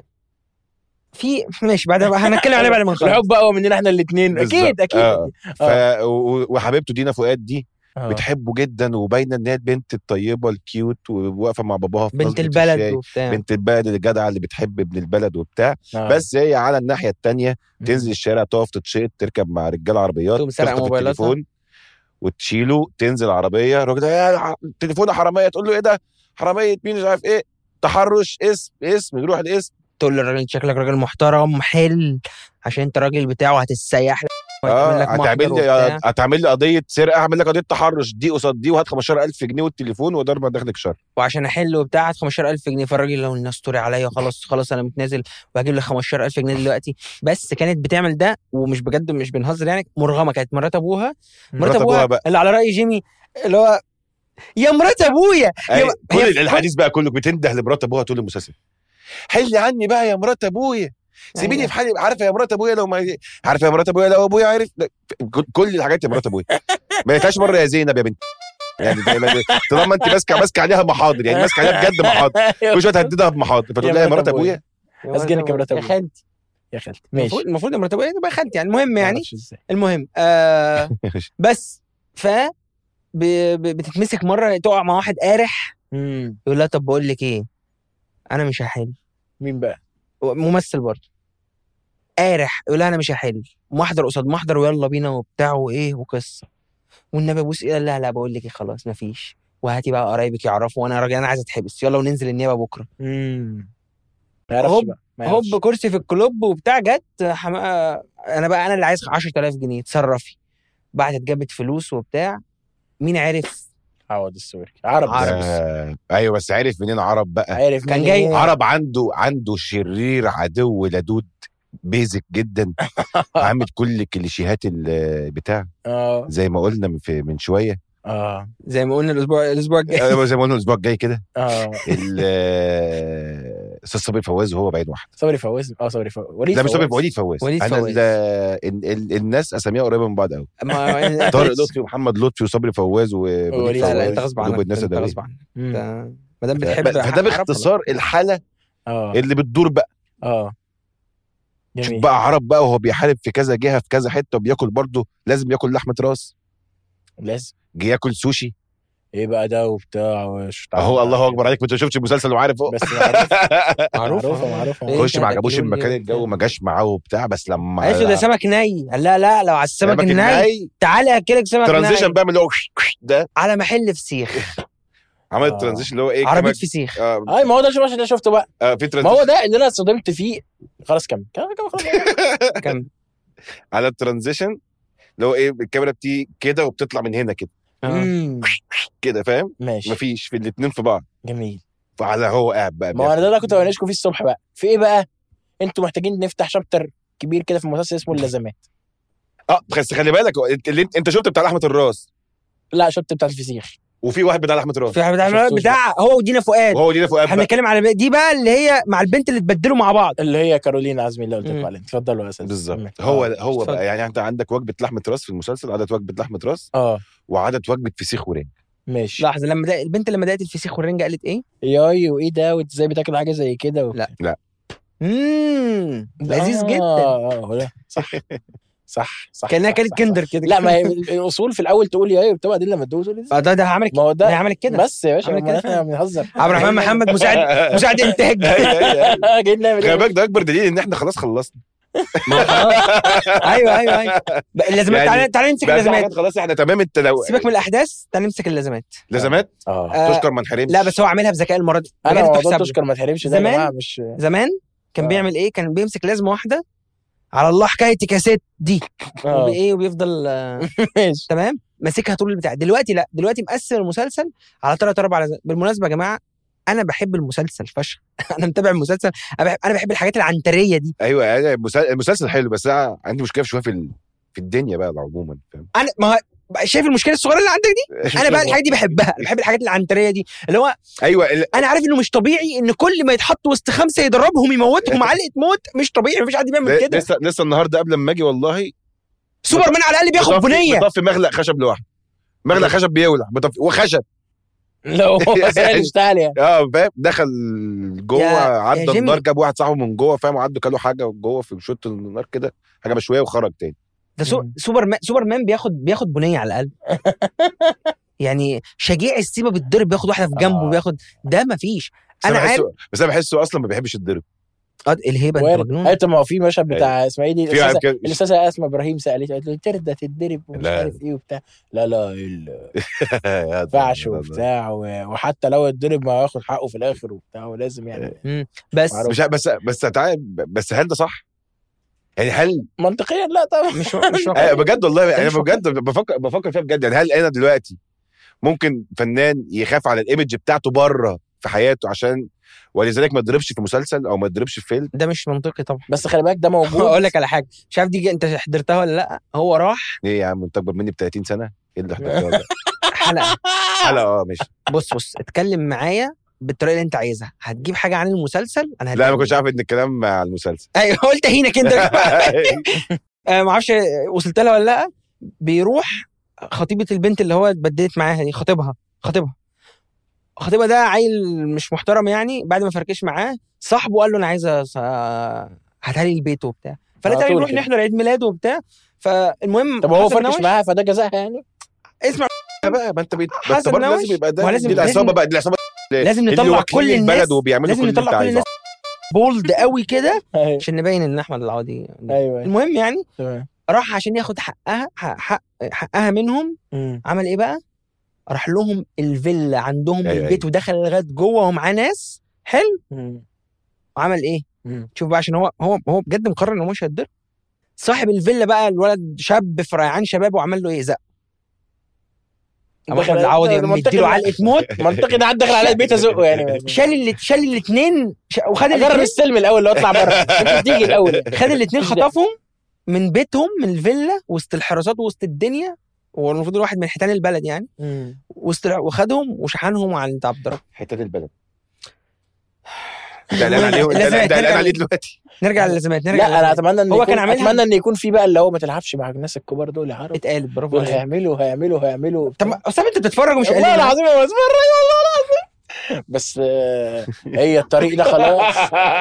في ماشي بعد هنتكلم عليه بعد ما نخلص الحب بقى مننا احنا الاثنين بالظبط. اكيد اكيد آه. ف... و- وحبيبته دينا فؤاد دي آه. بتحبه جدا وباينه ان هي البنت الطيبه الكيوت وواقفه مع باباها في بنت نظرة البلد الشاي. وبتاع بنت البلد الجدعه اللي بتحب ابن البلد وبتاع آه. بس هي على الناحيه التانية تنزل الشارع تقف تتشيط تركب مع رجال عربيات تقوم سارقة تخطف موبايلاتها. التليفون وتشيله تنزل عربيه الراجل ده يا ع- تليفون حراميه تقول له ايه ده حراميه مين مش عارف ايه تحرش اسم اسم يروح الاسم تقول للراجل انت شكلك راجل محترم حل عشان انت راجل بتاعه هتسيح لك وهتعمل اه لك محضر هتعمل لي وبتاع. هتعمل لي قضيه سرقه اعمل لك قضيه تحرش دي قصاد دي وهات 15000 جنيه والتليفون وضرب داخلك شر وعشان احل وبتاع هات 15000 جنيه فالراجل لو الناس توري عليا خلاص خلاص انا متنازل وهجيب لك 15000 جنيه دلوقتي بس كانت بتعمل ده ومش بجد مش بنهزر يعني مرغمه كانت مرات ابوها مرات مرات أبوها ابوها بقى. اللي على راي جيمي اللي هو يا مرات ابويا أي هي- كل هي- الحديث بقى كله بتنده لمرات ابوها طول المسلسل حلي عني بقى يا مرات ابويا سيبيني أيوة. في حالي عارفه يا مرات ابويا لو ما عارفه يا مرات ابويا لو ابويا عرف لا، كل- كل الحاجات يا مرات ابويا ما يتهاش مره يا زينب يا بنت يعني دايما طالما انت ماسكه ماسكه عليها محاضر يعني ماسكه عليها بجد محاضر كل شويه تهددها بمحاضر فتقول لها يا مرات ابويا أسجنك يا مرات يا أبويا. خالتي يا خالتي ماشي المفروض المفروض يا مرات ابويا تبقى خالتي يعني المهم يعني معرفش إزاي. المهم آه بس ف ب... ب... بتتمسك مره تقع مع واحد قارح مم. يقول لها طب بقول لك ايه انا مش هحل مين بقى ممثل برضه قارح يقول لها انا مش هحل محضر قصاد محضر ويلا بينا وبتاع وايه وقصه والنبي ابوس ايه لا لا بقول لك ايه خلاص مفيش وهاتي بقى قرايبك يعرفوا وانا راجل انا عايز اتحبس يلا وننزل النيابه بكره مم. ما يعرفش هوب- بقى ما يعرفش. هوب كرسي في الكلوب وبتاع جت حم... انا بقى انا اللي عايز 10000 جنيه تصرفي بعتت جابت فلوس وبتاع مين عرف عوض السوري عرب عرب. بس. آه، ايوه بس عارف منين عرب بقى عارف كان مين جاي هو. عرب عنده عنده شرير عدو لدود بيزك جدا عامل كل كليشيهات البتاع اه زي ما قلنا من, في من شويه اه زي ما قلنا الاسبوع الاسبوع الجاي آه، زي ما قلنا الاسبوع الجاي كده اه ال- آه، استاذ صبري فواز وهو بعين واحد صبري فواز اه صبري فواز وليد لا مش صبري فواز. وليد فواز وليد انا فواز. ال- ال- ال- الناس اساميها قريبه من بعض قوي ما طارق لطفي ومحمد لطفي وصبري فواز ووليد وليد لا لا فواز انت غصب عنك دول الناس انت الدولية. غصب عنك مم. انت ما دام بتحب فده عرب باختصار الحاله اه اللي بتدور بقى اه شوف جميل بقى عرب بقى وهو بيحارب في كذا جهه في كذا حته وبياكل برضه لازم ياكل لحمه راس لازم جه ياكل سوشي ايه بقى ده وبتاع وش اهو الله اكبر عليك ما انت شفتش المسلسل وعارف اهو بس معروف معروف معروفه معروفه إيه؟ خش انت ما عجبوش هتاكلوني المكان ليه الجو وبتاع. ما جاش معاه وبتاع بس لما قالت له ده سمك ني قال لا لا لو على السمك الني الني تعالى اكلك سمك ترانزيشن ني بقى من اللي هو ده على محل فسيخ عمل آه. ترانزيشن اللي هو ايه عربيه كمان فسيخ آه اي ما هو ده شو ده شفته بقى آه في ما هو ترانزيشن ده اللي انا اتصدمت فيه خلاص كمل كمل كمل خلاص كان على الترانزيشن اللي هو ايه الكاميرا بتيجي كده وبتطلع من هنا كده مم. كده فاهم ماشي مفيش في الاثنين في بعض جميل فعلى هو قاعد بقى ما هو انا ده اللي كنت بناقشكم فيه الصبح بقى في ايه بقى انتوا محتاجين نفتح شابتر كبير كده في المسلسل اسمه اللازمات اه بس خلي بالك هو انت اللي انت, انت شفت بتاع لحمه الراس لا شابتر بتاع الفسيخ وفي واحد بتاع لحمه الراس في واحد بتاع شفتوش بتاع هو ودينا فؤاد وهو دي فؤاد احنا بقى. بنتكلم على دي بقى اللي هي مع البنت اللي اتبدلوا مع بعض اللي هي كارولين عزمي اللي قلت لكم مم. عليها اتفضلوا يا استاذ بالظبط هو آه. هو اتفضل. بقى يعني انت عندك وجبه لحمه راس في المسلسل عدد وجبه لحمه راس اه وعدد وجبه فسيخ ورنج ماشي لحظه لما دق... البنت لما دقت الفسيخ والرنجه قالت ايه؟ ياي وايه ده وانت ازاي بتاكل حاجه زي كده و... لا. اممم لذيذ جدا اه اه ده صح صح صح كانها صح، كانت صح، كندر كده لا ما هي الاصول في الاول تقول ياي وبتبقى دي لما تدوس تقول اه ده ده عملت ما هو ده ده عملت كده بس يا باشا عمل كده ما احنا فعلا. بنهزر عبد الرحمن محمد مساعد مساعد انتاج جايين نعمل خلي ايه بالك ده اكبر دليل ان احنا خلاص خلصنا ما خلاص. ايوه ايوه ايوه بقى اللازمات يعني تعالى تعالى نمسك بقى في اللازمات حاجات خلاص احنا تمام انت لو سيبك من الاحداث تعالى نمسك اللازمات لازمات اه آه، تشكر ما انحرمش لا بس هو عاملها بذكاء المره دي انا بجد موضوع تحسب له. تشكر ما تحرمش ده يا زمان؟ جماعه مش زمان كان آه. بيعمل ايه كان بيمسك لازمه واحده على الله حكايه كاسيت دي اه وايه وبيفضل آه، ماشي تمام ماسكها طول البتاع دلوقتي لا دلوقتي مقسم المسلسل على ثلاث اربع لازمات بالمناسبه يا جماعه انا بحب المسلسل فشخ انا متابع المسلسل انا بحب, أنا بحب الحاجات العنتريه دي ايوه يعني المسل- المسلسل حلو بس انا عندي مشكله شويه في ال... في الدنيا بقى عموما فاهم انا ما هو- شايف المشكله الصغيره اللي عندك دي انا بقى الحاجات دي بحبها أنا بحب الحاجات العنتريه دي اللي هو ايوه ال... انا عارف انه مش طبيعي ان كل ما يتحط وسط خمسه يضربهم يموتهم علقه موت مش طبيعي مفيش حد بيعمل كده لسه لسه النهارده قبل ما اجي والله سوبرمان على الاقل بياخد بطفي- بنيه بطفي مغلق خشب لوحده مغلق خشب بيولع بطفي وخشب لا هو سهل يشتغل يعني اه فاهم دخل جوه يا- يا عدى جيمي. النار جاب واحد صاحبه من جوه فاهم وعدوا كلوا حاجه جوه في شوط النار كده حاجه مشويه وخرج تاني ده سو... مم. سوبرمان سوبرمان بياخد بياخد بنيه على الاقل يعني شجيع السيما بيتضرب بياخد واحده في جنبه آه. بياخد ده مفيش بس انا انا عارف بحسه بس انا بحسه اصلا ما بيحبش يتضرب آه، الهيبه انت وارد مجنون ايوه ما هو في مشهد بتاع اسمها ايه دي في واحد الأستاذة- كده- الاستاذه اسماء ابراهيم سالته قالت له ترضى تتضرب ومش لا. عارف ايه وبتاع لا لا ال- يا ما ده- ينفعش ده- ده- وبتاع و- وحتى لو اتضرب ما هياخد حقه في الاخر وبتاع ولازم يعني بس معروف. مش عارف، بس بس تعالى بس هل ده صح؟ يعني هل منطقيا لا طبعا مش مش آه، واقعي. بجد والله انا مش واقعي. بجد بفكر بفكر فيها بجد يعني هل انا دلوقتي ممكن فنان يخاف على الايمج بتاعته بره في حياته عشان ولذلك ما يضربش في مسلسل او ما يضربش في فيلم ده مش منطقي طبعا بس خلي بالك ده موجود اقول لك على حاجه مش عارف دي انت حضرتها ولا لا هو راح ايه يا عم انت اكبر مني ب 30 سنه ايه اللي احنا ده؟ حلقه حلقه اه ماشي بص بص اتكلم معايا بالطريقه اللي انت عايزها هتجيب حاجه عن المسلسل انا لا ما هديك. كنتش عارف ان الكلام مع المسلسل ايوه قلت هينك انت آه ما اعرفش وصلت لها ولا لا بيروح خطيبه البنت اللي هو اتبدلت معاها دي خطيبها خطيبها خطيبها ده عيل مش محترم يعني بعد ما فركش معاه صاحبه قال له انا عايز أس- هاتها لي البيت وبتاع فلا على تعالى طول نروح كده. نحضر عيد ميلاده وبتاع فالمهم طب هو حسن فركش نوش- معاها فده جزاها يعني اسمع بقى ما انت بيت ما انت حسن برضه نوش، لازم يبقى ده ما لازم- دي العصابه لازم- بقى دي العصابه لازم اللي نطلع واكلين كل الناس البلد وبيعملوا لازم كل اللي نطلع انت كل عايزه الناس بولد قوي كده ايوه عشان نبين ان احمد العوضي ايوه المهم يعني تمام راح عشان ياخد حقها حق حق حقها منهم مم. عمل ايه بقى؟ راح لهم الفيلا عندهم أيوة، البيت ودخل لغايه جوه ومعاه ناس حلو مم. وعمل ايه؟ مم. شوف بقى عشان هو هو هو بجد مقرر انه مش هيتضرب صاحب الفيلا بقى الولد شاب في ريعان شباب وعمل له ايه زق أما احمد العوضي ده قام منطقي مديله ده- علقه موت منطقي ده حد داخل على البيت ازقه يعني شال اللي شال الاثنين وخد اجرب الاثنين السلم الاول اللي اطلع بره انت تيجي الاول خد الاثنين خطفهم من بيتهم من الفيلا وسط الحراسات وسط الدنيا هو المفروض الواحد من حيتان البلد يعني مم. وسط وخدهم وشحنهم عند عبد الرب حتات البلد ده قلقان عليه ده اللازمات، ده قلقان نرجع عليه لل- دلوقتي نرجع للازمات نرجع لا انا للأزمات. اتمنى ان هو يكون كان عاملها- اتمنى ان يكون في بقى اللي هو ما تلعبش مع الناس الكبار دول يا عرب اتقالت برافو دول عليك. هيعملوا هيعملوا هيعملوا طب اسامه انت بتتفرج ومش والله قايل العظيم انا بتفرج والله العظيم بس آه، هي الطريق ده خلاص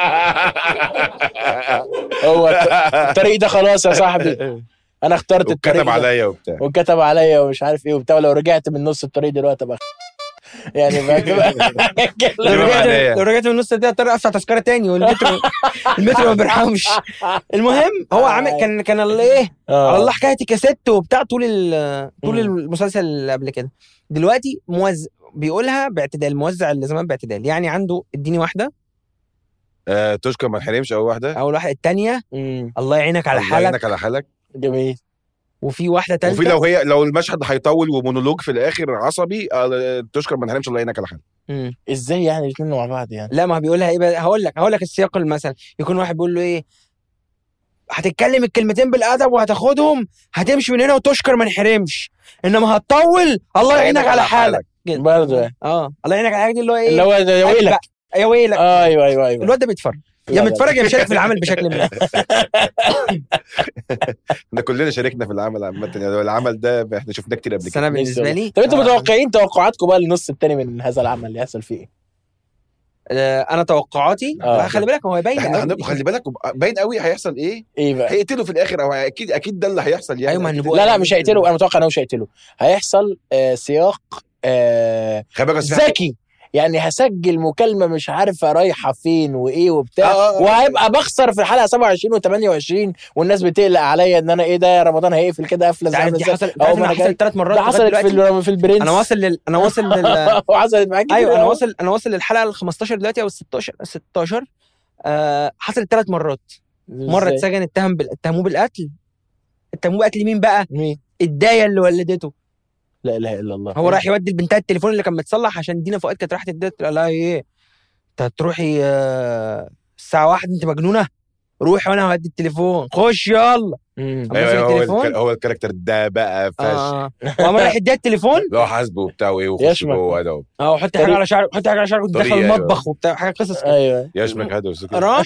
هو الط- الطريق ده خلاص يا صاحبي انا اخترت الطريق وكتب ده. عليا وبتاع وكتب عليا ومش عارف ايه وبتاع لو رجعت من نص الطريق دلوقتي ابقى يعني بقى لو دي رجعت معناها. لو رجعت من النص ده اضطر ادفع تذكره تاني والمترو المترو ما بيرحمش المهم هو عامل كان كان الله ايه على الله حكايتي كاسيت وبتاع طول ال- طول مم. المسلسل اللي قبل كده دلوقتي موزع بيقولها باعتدال موزع اللازمات باعتدال يعني عنده اديني واحده آه، تشكر ما تحرمش اول واحده اول واحده الثانيه مم. الله يعينك على الله حالك يعينك على حالك جميل وفي واحده وفي ثالثه لو هي لو المشهد هيطول ومونولوج في الاخر عصبي آه، تشكر ما تحرمش الله يعينك على حالك ازاي يعني الاثنين مع بعض يعني لا ما بيقولها ايه بقى هقول لك هقول لك السياق المثل يكون واحد بيقول له ايه هتتكلم الكلمتين بالادب وهتاخدهم هتمشي من هنا وتشكر ما نحرمش انما هتطول الله يعينك على حالك كده. برضه يعني. اه الله يعينك على حالك دي اللي هو ايه اللي هو ده يا قال ويلك بقى، يا ويلك آه، ايوه ايوه ايوه الواد ده بيتفرج يا لا، لا. متفرج يا مشارك في العمل بشكل ما احنا كلنا شاركنا في العمل عامه يعني العمل ده احنا شفناه كتير قبل بس كده انا بالنسبه لي طب انتوا آه، متوقعين توقعاتكم بقى للنص التاني من هذا العمل اللي هيحصل فيه ايه؟ آه، انا توقعاتي آه. لا، خلي بالك هو باين احنا قوي. هنبقى خلي بالك باين قوي هيحصل ايه ايه بقى؟ هيقتلوا في الاخر او اكيد اكيد ده اللي هيحصل يعني ايوه ما أكيد. النبوءة لا لا مش هيقتلوا انا متوقع انه مش هيقتلوا هيحصل آه سياق آه خلي بالك بس في حاجة- ذكي يعني هسجل مكالمه مش عارفه رايحه فين وايه وبتاع آه، آه، آه. وهيبقى بخسر في الحلقه 27 و28 والناس بتقلق عليا ان انا ايه ده يا رمضان هيقفل كده قفله انت عارف دي زي حصلت أو عارف ما إنها أنا جاي- حصلت ثلاث مرات ده لغاية حصلت في دلوقتي. ال- في البرنس انا واصل لل... انا واصل لل... وحصلت معاك ايوه كتير انا أوي. واصل انا واصل للحلقه ال 15 دلوقتي او ال 16 ال 16 آه حصلت ثلاث مرات مره إزاي؟ اتسجن اتهم بال... اتهموه بالقتل اتهموه بقتل مين بقى؟ مين؟ الدايه اللي ولدته لا اله الا الله هو رايح يودي لبنتها التليفون اللي كان متصلح عشان دينا فؤاد كانت رايحه تديها قال لها ايه انت هتروحي آه، الساعه واحدة انت مجنونه روحي وانا هودي التليفون خش يلا مم. أما ايوه في أيوة، هو التليفون؟ الك- هو الكاركتر ده بقى فش اه وقام رايح يديها التليفون اللي هو حاسبه وبتاع وايه وخش يشمك. جوه ده اه وحطي حاجه على شعرك حطي حاجه على شعرك وانت داخل طريقة، المطبخ وبتاع حاجه قصص كده. ايوه يشمك هذا وسكت. راح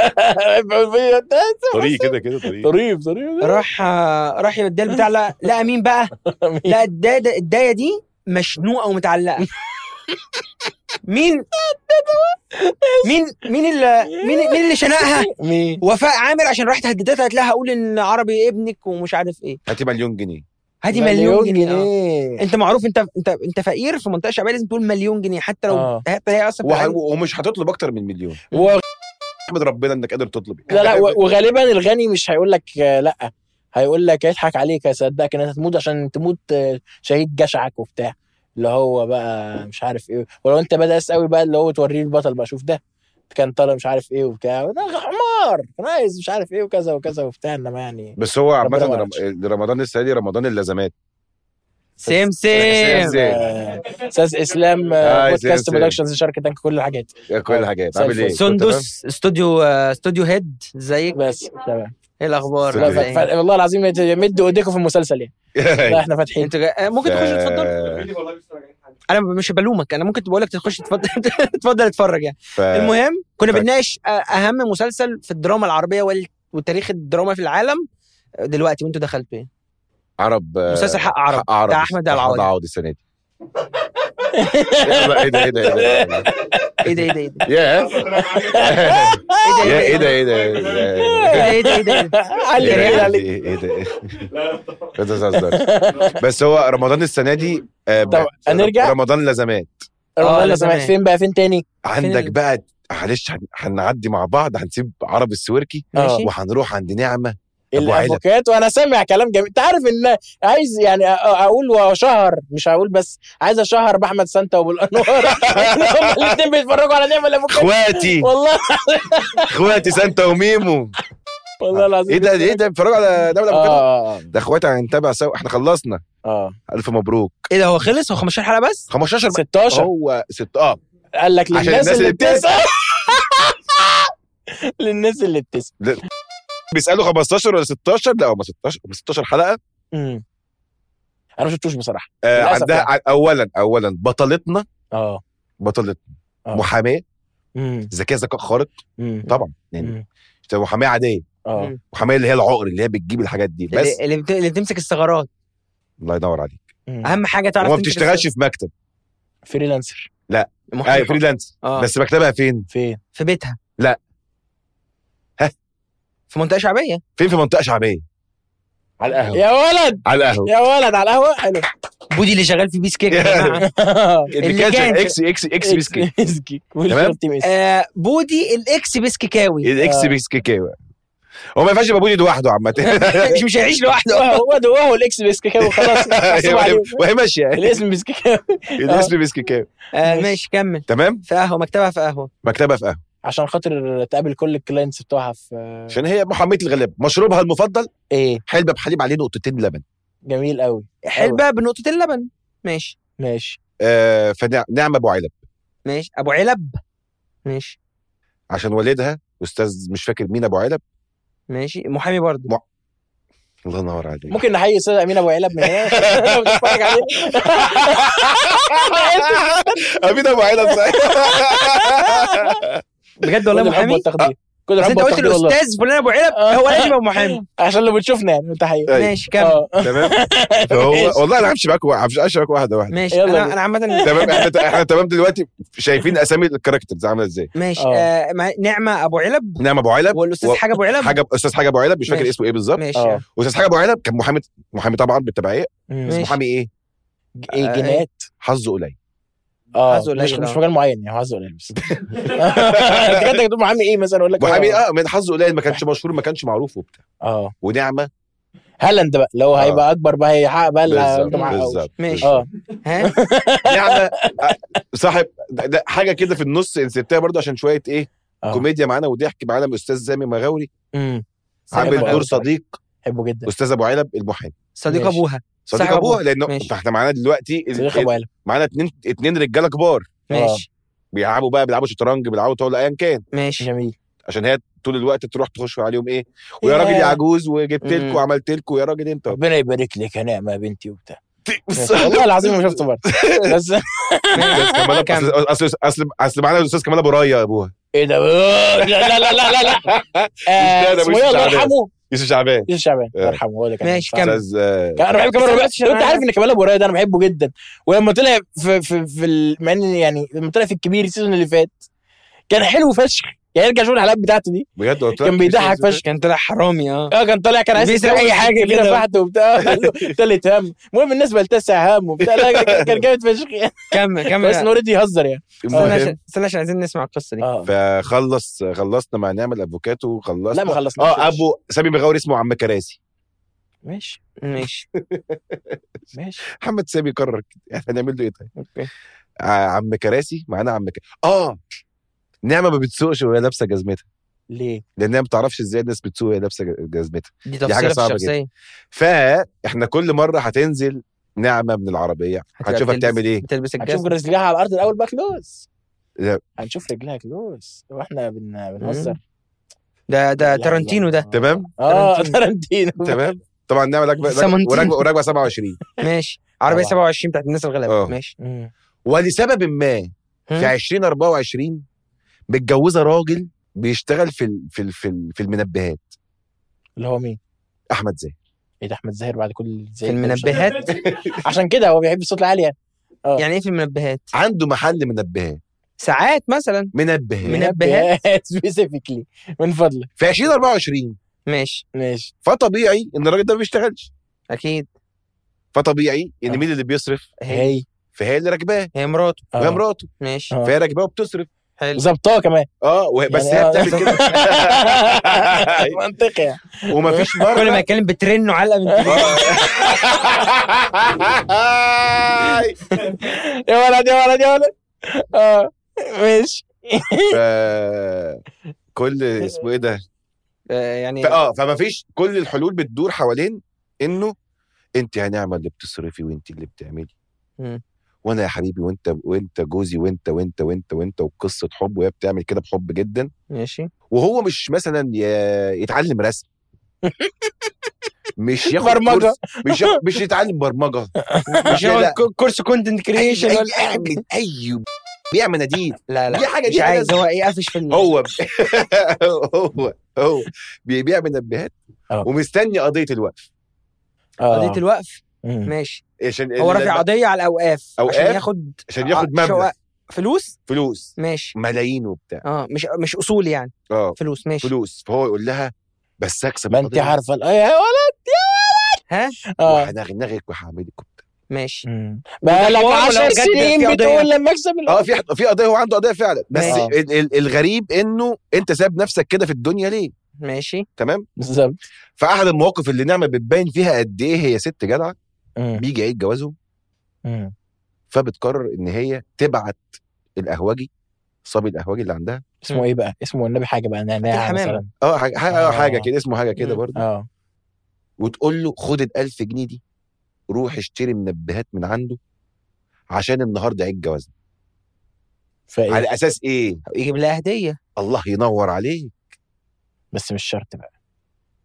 طريق كده كده طريق طريف طريف راح آه، راح يوديها البتاع لا لقى مين بقى؟ لا الدايه الدايه دي مشنوقه ومتعلقه مين مين مين اللي مين مين اللي شنقها؟ مين؟ وفاء عامر عشان رحت هددتها قالت لها هقول ان عربي ابنك ومش عارف ايه هاتي مليون جنيه هاتي مليون جنيه, آه. انت معروف انت انت انت فقير في منطقه شعبيه لازم تقول مليون جنيه حتى لو آه. حتى هي اصلا في وح- العادي. ومش هتطلب اكتر من مليون و... احمد ربنا انك قادر تطلب لا لا و- وغالبا الغني مش هيقول لك آه، لا هيقول لك يضحك عليك يصدقك ان انت تموت عشان تموت آه، شهيد جشعك وبتاع اللي هو بقى مش عارف ايه ولو انت بدأس قوي بقى اللي هو توريه البطل بقى شوف ده كان طالع مش عارف ايه وبتاع ده حمار كان عايز مش عارف ايه وكذا وكذا وبتاع انما يعني بس هو عامة ربنا ما رم- رمضان السنة دي رمضان اللازمات سيم سيم. سيم آه، استاذ اسلام آه، آه، بودكاست سيم. برودكشنز شركه تانك كل الحاجات كل الحاجات زي عامل ايه؟ الفل. كنت تمام؟ سندس استوديو آه، استوديو هيد ازيك بس تمام ايه الاخبار لا، لا، زي- ف- ف- والله العظيم مدوا ايديكم في المسلسل يعني لا احنا فاتحين انت جا... آه، ممكن تخش تتفضل ف- انا مش بلومك انا ممكن بقول لك تخش تتفضل تتفضل اتفرج يعني ف... المهم كنا ف- بنناقش آه، اهم مسلسل في الدراما العربيه وال... وتاريخ الدراما في العالم آه، دلوقتي وانتوا دخلتوا ايه عرب مسلسل حق عرب حق عرب بتاع احمد العوضي العوضي السنة دي ايه ده ايه ده ايه ده ايه ده ايه ده ايه ده ايه ده يا يا ايه ده ايه ده ايه ده ايه ده ايه ده ايه ده علي ايه علي ده علي ايه ده ايه ده بتهزر بس هو رمضان السنة دي آه، طب هنرجع؟ رمضان لازمات رمضان لا لو سمحت زمان. فين بقى فين تاني عندك ال- بقى معلش هن- هنعدي مع بعض هنسيب عرب السويركي ماشي وهنروح عند نعمة أبو علب. الافوكات وانا سامع كلام جميل انت عارف ان عايز يعني أ- اقول وشهر مش هقول بس عايز اشهر باحمد سانتا وابو الانوار هم الاثنين بيتفرجوا على نعمه الافوكات اخواتي والله اخواتي سانتا وميمو والله العظيم ايه ده ايه ده بيتفرجوا على دولة اه اه اه ده اخواتي هنتابع سوا احنا خلصنا اه الف مبروك ايه ده هو خلص هو 15 حلقه بس 15 بقى. 16 هو ست اه قال لك عشان للناس الناس اللي اللي بتسال للناس اللي بتسال بيسالوا 15 ولا 16 لا هم 16 هم 16 حلقه مم. انا ما شفتوش بصراحه آه للأسف عندها يعني. ع- اولا اولا بطلتنا اه بطلتنا آه. محاماه مم. ذكاء ذكاء خارق مم. طبعا يعني مم. مش محاماه عاديه اه محاماه اللي هي العقر اللي هي بتجيب الحاجات دي بس اللي, اللي, بت... اللي بتمسك الثغرات الله ينور عليك مم. اهم حاجه تعرف وما تمسك بتشتغلش في مكتب فريلانسر محامي ايوه فريلانس آه. بس مكتبها فين؟ فين في بيتها لا. ها؟ في منطقه شعبيه فين في منطقه شعبيه على القهوه يا ولد على القهوه يا ولد على القهوه حلو بودي اللي شغال في بيس كيك يا جماعه اللي اللي كان كان- اكس اكس اكس بيسكي بيسكي تمام؟ آه بودي الاكس بيسكيكاوي الاكس آه. بيسكي هو ما ينفعش يبقى بودي لوحده عامه مش مش هيعيش لوحده هو ده هو الاكس بيسكيكاوي خلاص محسوب وهي عليه. وهي ماشيه الاسم بيسكيكاوي الاسم بيسكي آه ماشي كمل تمام في قهوه مكتبها في قهوه مكتبها في قهوه عشان خاطر تقابل كل الكلاينتس بتوعها في عشان هي محميه الغلاب مشروبها المفضل ايه حلبة بحليب عليه نقطتين لبن جميل قوي حلبه بنقطتين لبن ماشي ماشي آه فنعمه ابو علب ماشي ابو علب ماشي عشان والدها استاذ مش فاكر مين ابو علب ماشي محامي برضه الله ينور عليك ممكن نحيي استاذ امين ابو علب من هنا لو بتتفرج علينا امين ابو علب صحيح بجد والله كل الحب محامي والتقدير كل بس انت الحب قلت والتقدير والله. الاستاذ فلان ابو علب هو لازم يبقى محامي عشان اللي بتشوفنا يعني انت حقيقي أيوة. ماشي كمل اه تمام فهو والله انا همشي معاكم همشي معاكم واحده واحده ماشي يلا انا بينا. انا عامه تمام احنا احنا تمام دلوقتي شايفين اسامي الكاركترز عامله ازاي ماشي اه. آه مع- نعمه ابو علب نعم ابو علب والاستاذ و- حاجه ابو علب حاجه استاذ حاجه ابو علب مش فاكر ماشي. اسمه ايه بالظبط ماشي اه. استاذ حاجه ابو علب كان محامي محامي طبعا بالتبعيه مم. بس ماشي. محامي ايه ايه جنات حظه قليل اه حظه قليل، مش مش اه. في مجال معين يعني حظه قليل بس انت كده تقول محامي ايه مثلا اقول لك محامي اه من حظه قليل ما كانش مشهور ما كانش معروف وبتاع اه ونعمه هالاند بقى لو اه. هيبقى اكبر بقى هيحقق بقى اللي بالظبط انت معاه بالظبط ماشي. اه ها نعمه آه، صاحب ده, ده حاجه كده في النص إن سبتها برضه عشان شويه ايه اه كوميديا معانا وضحك معانا من استاذ سامي مغاوري امم عامل مغاوري دور صراحة. صديق بحبه جدا استاذ ابو علب المحامي صديق ماشي. ابوها صديق صاحب ابوها أبوها. لانه ماشي. فاحنا معانا دلوقتي ال- صديق ابو علب معانا اتنين اتنين رجاله كبار ماشي بيلعبوا بقى بيلعبوا شطرنج بيلعبوا طاوله ايا كان ماشي جميل عشان هي طول الوقت تروح تخش عليهم ايه ويا يا. راجل يا عجوز وجبت لكم مم. وعملت لكم يا راجل انت ربنا يبارك لك يا نعمه يا بنتي وبتاع بس- والله العظيم ما شفته برضه بس أستاذ كمال كمل. أصل- اصل اصل اصل معانا الاستاذ كمال ابو رايه يا ابوها ايه ده لا لا لا لا لا لا آه، ده اسمه مش ايه الله شعبان. يرحمه يوسف شعبان يوسف شعبان آه. الله يرحمه هو اللي كان ماشي، صح. كمل. استاذ آه، انا بحب كمال ابو استاذ رايه انت شعبان. عارف ان كمال ابو رايه ده انا بحبه جدا ولما طلع في في في ال- مع ان يعني لما طلع في الكبير السيزون اللي فات كان حلو فشخ يعني ارجع شوف الحلقات بتاعته دي بجد قلت لك كان بيضحك فشخ كان طلع حرامي اه اه كان طالع كان عايز بيسرق يتجوز أي حاجة كبيرة كده. فحت وبتاع تالت هم المهم الناس بلتسع هم وبتاع لا كان- كان جامد فشخ يعني كمل كمل بس انه اوريدي يهزر يعني استنى المهم عشان استنى عشان عايزين نسمع القصه دي اه فخلص خلصنا مع نعمل افوكاتو وخلصنا لا ما خلصناش اه ابو سامي مغاوري اسمه عم كراسي ماشي ماشي ماشي محمد سامي قرر كده يعني هنعمل له ايه طيب اوكي آه، عم كراسي معانا عم ك... اه نعمه ما بتسوقش وهي لابسه جزمتها ليه؟ لانها ما بتعرفش ازاي الناس بتسوق وهي لابسه جزمتها دي دي حاجة تفصيله في صعبة الشخصيه فاحنا كل مره هتنزل نعمه من العربيه هتبقى هتشوفها بتلبس- بتعمل ايه بتلبس هنشوف الجزمه رجليها على الارض الاول بقى كلوز لا. هنشوف رجلها كلوز واحنا بن... بنهزر ده ده لا، تارانتينو لا. ده تمام اه تارانتينو. تارانتينو تمام طبعا نعمه راكبه سامونتينو. وراكبه وراكبه 27 ماشي عربيه طبعا. 27 بتاعت الناس الغلابه اه. ماشي مم. ولسبب ما في هم؟ 2024 متجوزه راجل بيشتغل في ال... في ال... في, ال... في المنبهات اللي هو مين؟ احمد زاهر ايه ده احمد زاهر بعد كل زي في المنبهات عشان كده هو بيحب الصوت العالي يعني اه. يعني ايه في المنبهات عنده محل منبهات ساعات مثلا منبهات منبهات. سبيسيفيكلي من فضلك في 2024 ماشي ماشي فطبيعي ان الراجل ده ما بيشتغلش اكيد فطبيعي ان آه. مين اللي بيصرف هي هي فهي اللي راكباه هي مراته آه. وهي مراته ماشي آه. فهي راكباه وبتصرف حلو ظبطاه كمان اه وهي- بس يعني هي آه. بتعمل كده منطقي يعني ومفيش كل ما مره يتكلم بترنه علقه من يا ولد يا ولد يا ولد اه ماشي ف- كل اسمه ايه ده آه، يعني ف- اه فمفيش كل الحلول بتدور حوالين انه انت يا نعمه اللي بتصرفي وانت اللي بتعملي مم. وانا يا حبيبي وانت وانت جوزي وانت وانت وانت وانت وقصه حب وهي بتعمل كده بحب جدا ماشي وهو مش مثلا ي- يتعلم رسم مش ياخد برمجة. كورس مش ياخد مش يتعلم برمجه مش لا. ياخد كو- كورس كونتنت كريشن أي- ولا حاجه اعمل اي بيعمل مناديل لا لا دي حاجة- مش دي حاجة عايز هو ايه قافش في الم- هو هو هو بيبيع منبهات آه. ومستني قضيه الوقف اه قضيه الوقف مم. ماشي عشان هو ال- رافع قضيه على الاوقاف أوقاف؟ عشان ياخد عشان ياخد ع- مبلغ شقق- فلوس فلوس ماشي ملايين وبتاع اه مش مش اصول يعني اه فلوس ماشي فلوس فهو يقول لها بس اكسب ما انت القضية عارفه ال- يا ولد ها اه وهنغنغك وهعملك وبتاع ماشي مم. بقالك حوار ولا 10 بجد في سنين قضية؟ بتقول لما اكسب ال- اه في في قضيه هو عنده قضيه فعلا بس ماشي. ال- ال- الغريب انه انت ساب نفسك كده في الدنيا ليه ماشي تمام بالظبط فاحد المواقف اللي نعمه بتبين فيها قد ايه هي ست جدعه مم. بيجي عيد جوازهم مم. فبتقرر ان هي تبعت القهوجي صبي القهوجي اللي عندها اسمه ايه بقى؟ اسمه النبي حاجه بقى نعناع الحمامة. مثلا اه حاجه حاجه, آه. حاجة كده اسمه حاجه كده مم. برضه اه وتقول له خد ال 1000 جنيه دي روح اشتري منبهات من عنده عشان النهارده عيد جوازنا فايه على اساس ايه يجيب لها هديه الله ينور عليك بس مش شرط بقى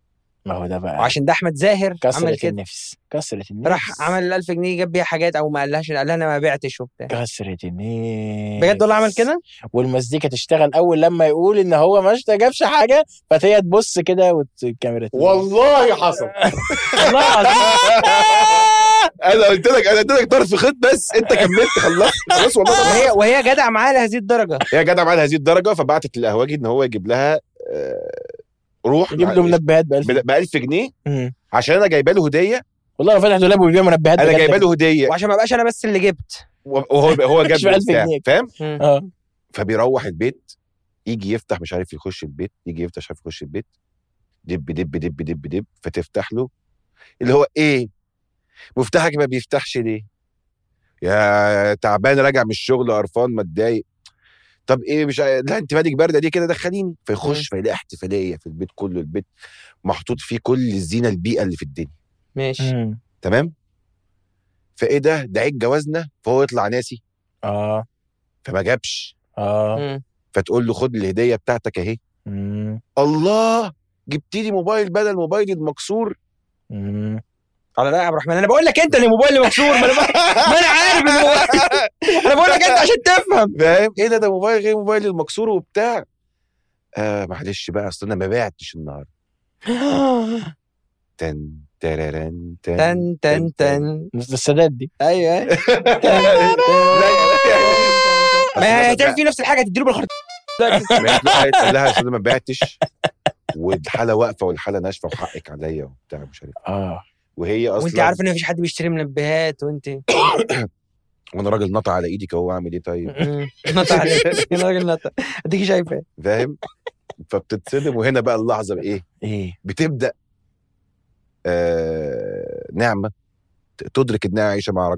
ما هو ده بقى وعشان ده احمد زاهر عمل كسرت كده النفس كسرت النفس راح عمل ال 1000 جنيه جاب بيها حاجات او ما قالهاش قال لها انا ما بعتش وبتاع كسرت النفس بجد والله عمل كده والمزيكا تشتغل اول لما يقول ان هو ما جابش حاجه فتهي تبص كده والكاميرا تيجي. والله حصل والله العظيم انا قلت لك انا قلت لك طرف خيط بس انت كملت خلصت خلاص والله ده وهي وهي جدع معاه لهذه الدرجه هي جدع معاها هذه الدرجه فبعتت للقهوجي ان هو يجيب لها آه، روح يجيب له منبهات ب 1000 ب 1000 جنيه مم. عشان انا جايبه له هديه والله لو فتح دولاب وبيبيع منبهات انا بجد. جايبه له هديه وعشان ما بقاش انا بس اللي جبت وهو هو جاب مش له ب 1000 بتاع، جنيه. فاهم اه فبيروح البيت يجي يفتح مش عارف يخش البيت يجي يفتح مش عارف يخش البيت دب دب دب دب دب فتفتح له اللي هو ايه مفتاحك ما بيفتحش ليه يا تعبان راجع من الشغل قرفان متضايق طب ايه مش عا- لا انت مالك بارده دي كده دخليني فيخش فيلاقي احتفاليه في البيت كله البيت محطوط فيه كل الزينه البيئه اللي في الدنيا ماشي مم. تمام فايه ده ده عيد جوازنا فهو يطلع ناسي اه فما جابش اه مم. فتقول له خد الهديه بتاعتك اهي مم. الله جبت لي موبايل بدل موبايلي المكسور مم. على لا يا عبد الرحمن انا بقول لك انت اللي موبايلي مكسور ما انا بقى- ما انا عارف ان هو- انا بقول لك انت عشان تفهم فاهم ايه ده ده موبايل غير موبايلي المكسور وبتاع آه معلش بقى اصل انا ما بعتش النهارده تن تررن تن تن تن تن السادات دي ايوه أيوة. ما هي هتعمل فيه نفس الحاجه تديله بالخرطوم قال لها اصل انا ما بعتش والحاله واقفه والحاله ناشفه وحقك عليا وبتاع مش عارف اه وهي اصلا وانت عارف ان مفيش حد بيشتري منبهات وانت وانا راجل نطع على ايدك اهو اعمل ايه طيب نطع عليك يا راجل نطع اديكي شايفه فاهم فبتتصدم وهنا بقى اللحظه بايه ايه بتبدا آه نعمه ت- تدرك انها عايشه مع راجل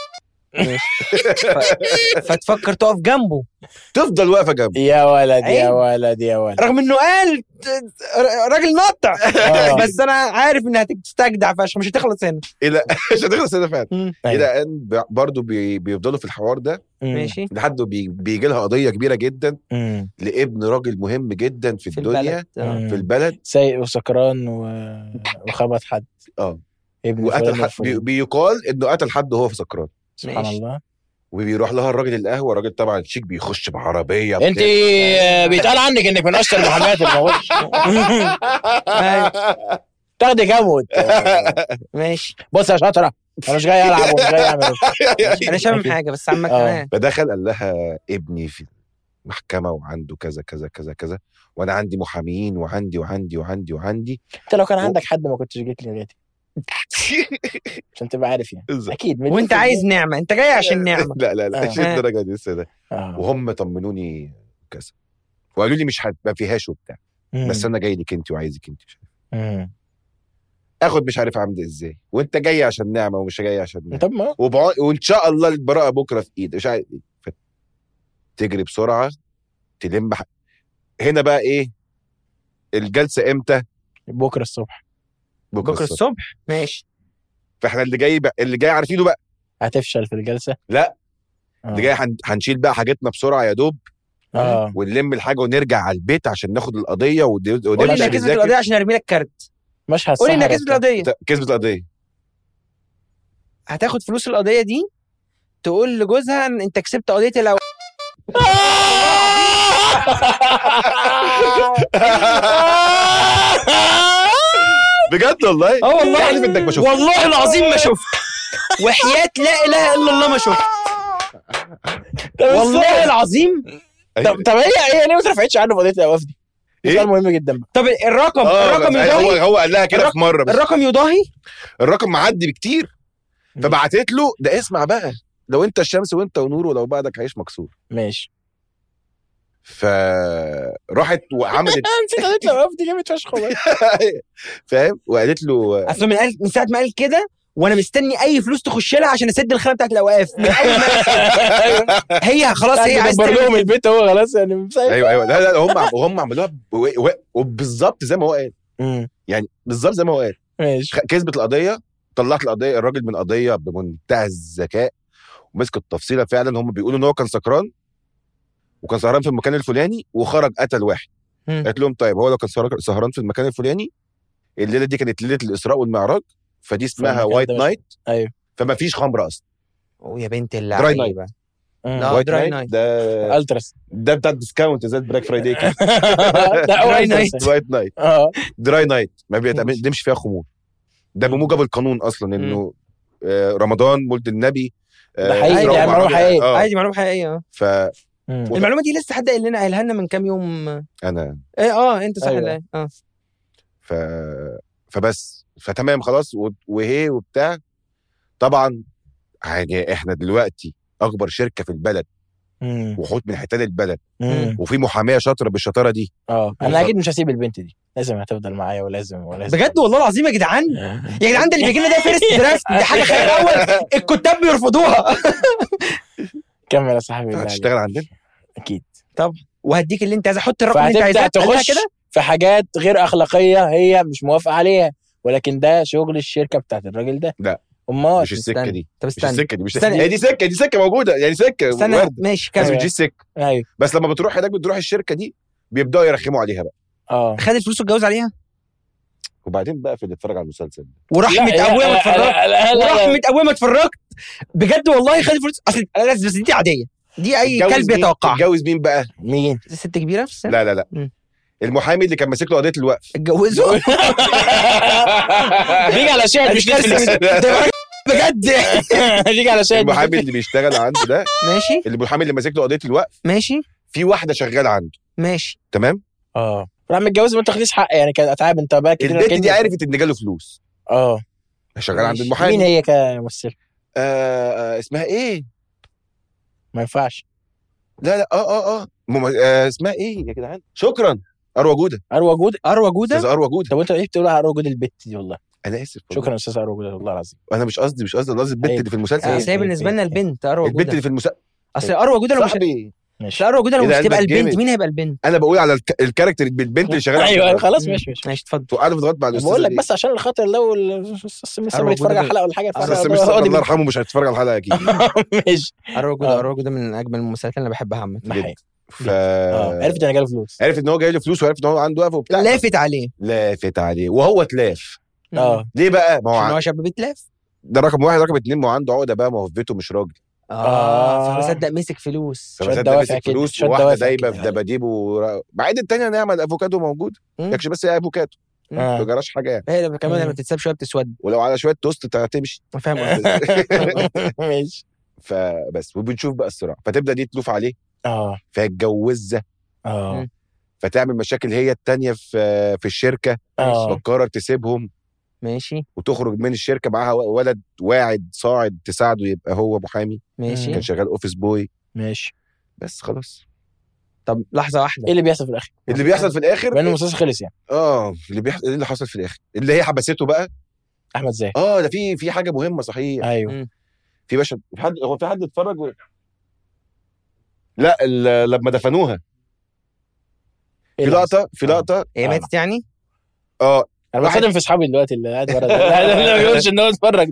فتفكر تقف جنبه تفضل واقفه جنبه يا ولد يا عيب. ولد يا ولد رغم انه قال ت- راجل نطع آه. بس انا عارف انها هتستجدع فشخ مش هتخلص هنا الى مش هتخلص هنا فعلا مم. الى ان ب- برضه بي بيفضلوا في الحوار ده مم. ماشي لحد بي بيجي لها قضيه كبيره جدا مم. لابن راجل مهم جدا في, في الدنيا البلد آه. مم. في البلد سايق وسكران و... وخبط حد اه ابن وقتل فلان حد بي الفلاني. بيقال انه قتل حد وهو في سكران سبحان ماشي. الله وبيروح لها الراجل القهوه الراجل طبعا شيك بيخش بعربيه انت بكده. آه، بيتقال عنك انك من اشطر المحاميات اللي موجودة. تاخدي جمود ماشي بص يا شاطره انا مش جاي العب ومش جاي اعمل انا شامم حاجه بس عمك آه. كمان فدخل قال لها ابني في المحكمه وعنده كذا كذا كذا كذا وانا عندي محاميين وعندي وعندي وعندي وعندي انت لو كان عندك حد ما كنتش جيت لي غيري عشان تبقى عارف يعني بالظبط. اكيد مليون وانت في عايز المية. نعمه انت جاي عشان نعمه لا لا لا آه. مش الدرجه دي لسه ده آه. وهم طمنوني كذا وقالوا لي مش هتبقى فيهاش وبتاع مم. بس انا جاي لك انت وعايزك انت مش عارف. مم. اخد مش عارف اعمل ازاي وانت جاي عشان نعمه ومش جاي عشان نعمة. طب ما وبع... وان شاء الله البراءه بكره في ايدي مش عارف ايه ف- تجري بسرعه تلم ح... هنا بقى ايه الجلسه امتى بكره الصبح بكره, بكره الصبح. الصبح ماشي فاحنا اللي جاي بقى اللي جاي عارفينه بقى هتفشل في الجلسه لا. آه. اللي جاي هن... هنشيل بقى حاجتنا بسرعه يا دوب اه ونلم الحاجه ونرجع على البيت عشان ناخد القضيه ودي... ودي قولي انها عشان كسبت نذاكر. القضيه عشان ارمي لك كارت مشهد قولي انها سهرة كسبت بتاع. القضيه ت- كسبت القضيه هتاخد فلوس القضيه دي تقول لجوزها ان انت كسبت قضيه لو بجد والله اه والله احلف انك ما شفت والله العظيم ما شفت وحياة لا اله الا الله ما شفت طب والله إزاي؟ العظيم طب طب هي هي ليه ما اترفعتش عنه في قضيه الاوقاف دي؟ إيه؟ سؤال مهم جدا بقى طب الرقم اه الرقم هو يضاهي هو قال لها كده في مره بس الرقم يضاهي الرقم معدي بكتير فبعتت له ده اسمع بقى لو انت الشمس وانت ونور ولو بعدك عيش مكسور ماشي فراحت وعملت نسيت قضيه الاوقاف دي جامد فشخ والله فاهم وقالت له اصل من قال من ساعه ما قال كده وانا مستني اي فلوس تخش لها عشان اسد الخانه بتاعت الاوقاف من اول ما هي خلاص هي عايزه دبر لهم تعمل البيت هو خلاص يعني مسايب ايوه ايوه لا لا هم هم عملوها ب- و- وبالظبط زي ما هو قال مم. يعني بالظبط زي ما هو قال ماشي خ- كسبت القضيه طلعت القضيه الراجل من قضيه بمنتهى الذكاء ومسك التفصيله فعلا هم بيقولوا ان هو كان سكران وكان سهران في المكان الفلاني وخرج قتل واحد مم. قالت لهم طيب هو لو كان سهر- سهران في المكان الفلاني الليله دي كانت ليله الاسراء والمعراج فدي اسمها فالمكان وايت ده مش- نايت ايوه فما فيش خمره اصلا ويا بنت نايت. اللعيبه مم. لا. وايت دراي نايت نايت. ده التراس ده بتاع الديسكاونت زي بلاك فرايداي كده لا هو دراي التراس. نايت. وايت نايت اه دراي نايت ما بيتمش فيها خمور ده بموجب القانون اصلا انه آه، رمضان مولد النبي آه، ده حقيقي، إسراء ده ومعراج. معلومة حقيقية. اه عادي معلومه حقيقيه اه فانا مم. المعلومه دي لسه حد قايل لنا قايلها لنا من كام يوم ايه اه انت صح أيوة. اللي- اه ف فبس فتمام خلاص و- وهي وبتاع طبعا يعني احنا دلوقتي اكبر شركه في البلد مم. وحوت من حيتان البلد مم. وفي محاميه شاطره بالشطاره دي اه انا اكيد مش هسيب البنت دي لازم هتفضل معايا ولازم ولازم بجد والله العظيم يا جدعان يا جدعان ده اللي بيجي لنا ده فيرست درافت دي حاجه خير اول الكتاب بيرفضوها كمل يا صاحبي بالله هتشتغل عليك. عندنا اكيد وهديك اللي انت عايز حط الرقم اللي انت فهتبدا عايزاه خليها تخش كده في حاجات غير اخلاقيه هي مش موافقه عليها ولكن ده شغل الشركه بتاعت الراجل ده لا. امال مش السكه استنى. دي طب مش استنى السكه دي مش استنى. هي دي سكه دي سكه موجوده يعني سكه استنى وارده ماشي بس كمل مش دي السكه ايوه بس لما بتروح هناك بتروح الشركه دي بيبداوا يرخموا عليها بقى اه خد الفلوس واتجوز عليها وبعدين بقى في اللي اتفرج على المسلسل ده وراح لا، متقومه لا، اتفرجت لا، لا، لا، وراح لا. متقومه اتفرجت بجد والله خد الفلوس اصل لا، بس دي عاديه دي اي اتجوز كلب مين؟ يتوقعها اتجوز مين بقى مين ست كبيره في السن لا لا لا مم. المحامي اللي كان ماسك له قضيه الوقف اتجوزوا بيجي على شاهد مش نتفليكس ده راجل بجد بيجي على شاهد مش المحامي نتفليكس. اللي بيشتغل عنده ده ماشي اللي المحامي اللي ماسك له قضيه الوقف ماشي في واحده شغاله عنده ماشي تمام اه راح متجوز وانت تاخديش حق يعني كانت اتعاب انت بقى كتير البنت كده. دي عرفت ان جاله فلوس اه شغاله عند ماشي. المحامي مين هي كممثله آه آه اسمها ايه ما ينفعش لا لا اه اه اه, مم... آه اسمها ايه يا جدعان شكرا اروى جوده اروى جود اروى جوده استاذ اروى جوده طب انت ليه بتقول على اروى جود البت دي والله انا اسف والله. شكرا استاذ اروى جود والله العظيم انا مش قصدي مش قصدي أنا قصدي البنت أيوة. اللي في المسلسل أيوة. اصل هي بالنسبه لنا البنت اروى البنت اللي جوده في المسلسل اصل اروى جوده لو مش صاحبي ماشي لا اروى جوده لو إيه مش ده تبقى قلبك البنت جامد. مين هيبقى البنت انا بقول على الك... الكاركتر بالبنت اللي شغاله ايوه عنده. خلاص ماشي ماشي ماشي اتفضل وقاعد بتغلط مع الاستاذ بقول لك بس عشان الخاطر لو الاستاذ أروى سامر يتفرج جودة على الحلقه ولا حاجه استاذ يتفرج سمير على- صبري هو الله دي- يرحمه مش هتتفرج على الحلقه اكيد ماشي اروى جوده آه. اروى جوده من اجمل المسلسلات اللي انا بحبها عامه ده حقيقي. ف اه عرفت انا جاله فلوس عرفت ان هو جاي له فلوس وعرفت ان هو عنده وقفه وبتاع لافت عليه لافت عليه وهو اتلاف اه ليه بقى؟ ما هو عشان ع- هو شاب بيتلاف ده رقم واحد رقم اتنين ما هو عنده عقده بقى ما هو في بيته مش راجل اه آه. فما صدق مسك فلوس شوية فبس ده دوافع مسك كده، فلوس شوية وواحده دوافع دايبه كده. في دباديب و... مع ان التانيه نعمل افوكادو موجود مم. يكش بس هي افوكادو ما آه. جراش حاجه يعني هي لما- كمان مم. لما تتساب شويه بتسود ولو على شويه توست هتمشي فاهم قصدي ماشي فبس وبنشوف بقى الصراع فتبدا دي تلوف عليه اه فيتجوزها اه مم. فتعمل مشاكل هي التانيه في في الشركه اه فتقرر تسيبهم ماشي وتخرج من الشركه معاها ولد واعد صاعد تساعده يبقى هو محامي ماشي كان شغال اوفيس بوي ماشي بس خلاص طب لحظه واحده ايه اللي بيحصل في الاخر؟ اللي بيحصل في الاخر بما انه المسلسل خلص يعني اه اللي بيحصل ايه اللي حصل في الاخر اللي هي حبسته بقى احمد زاهر اه ده في في حاجه مهمه صحيح ايوه في باشا في حد هو في حد اتفرج و... لا ال- لما دفنوها إيه في اللي حصل؟ لقطه في لقطه هي آه. ماتت يعني اه انا واحد- بتصدم في اصحابي دلوقتي اللي قاعد ورا ده لا، لا، لا، ما بيقولش ان هو اتفرج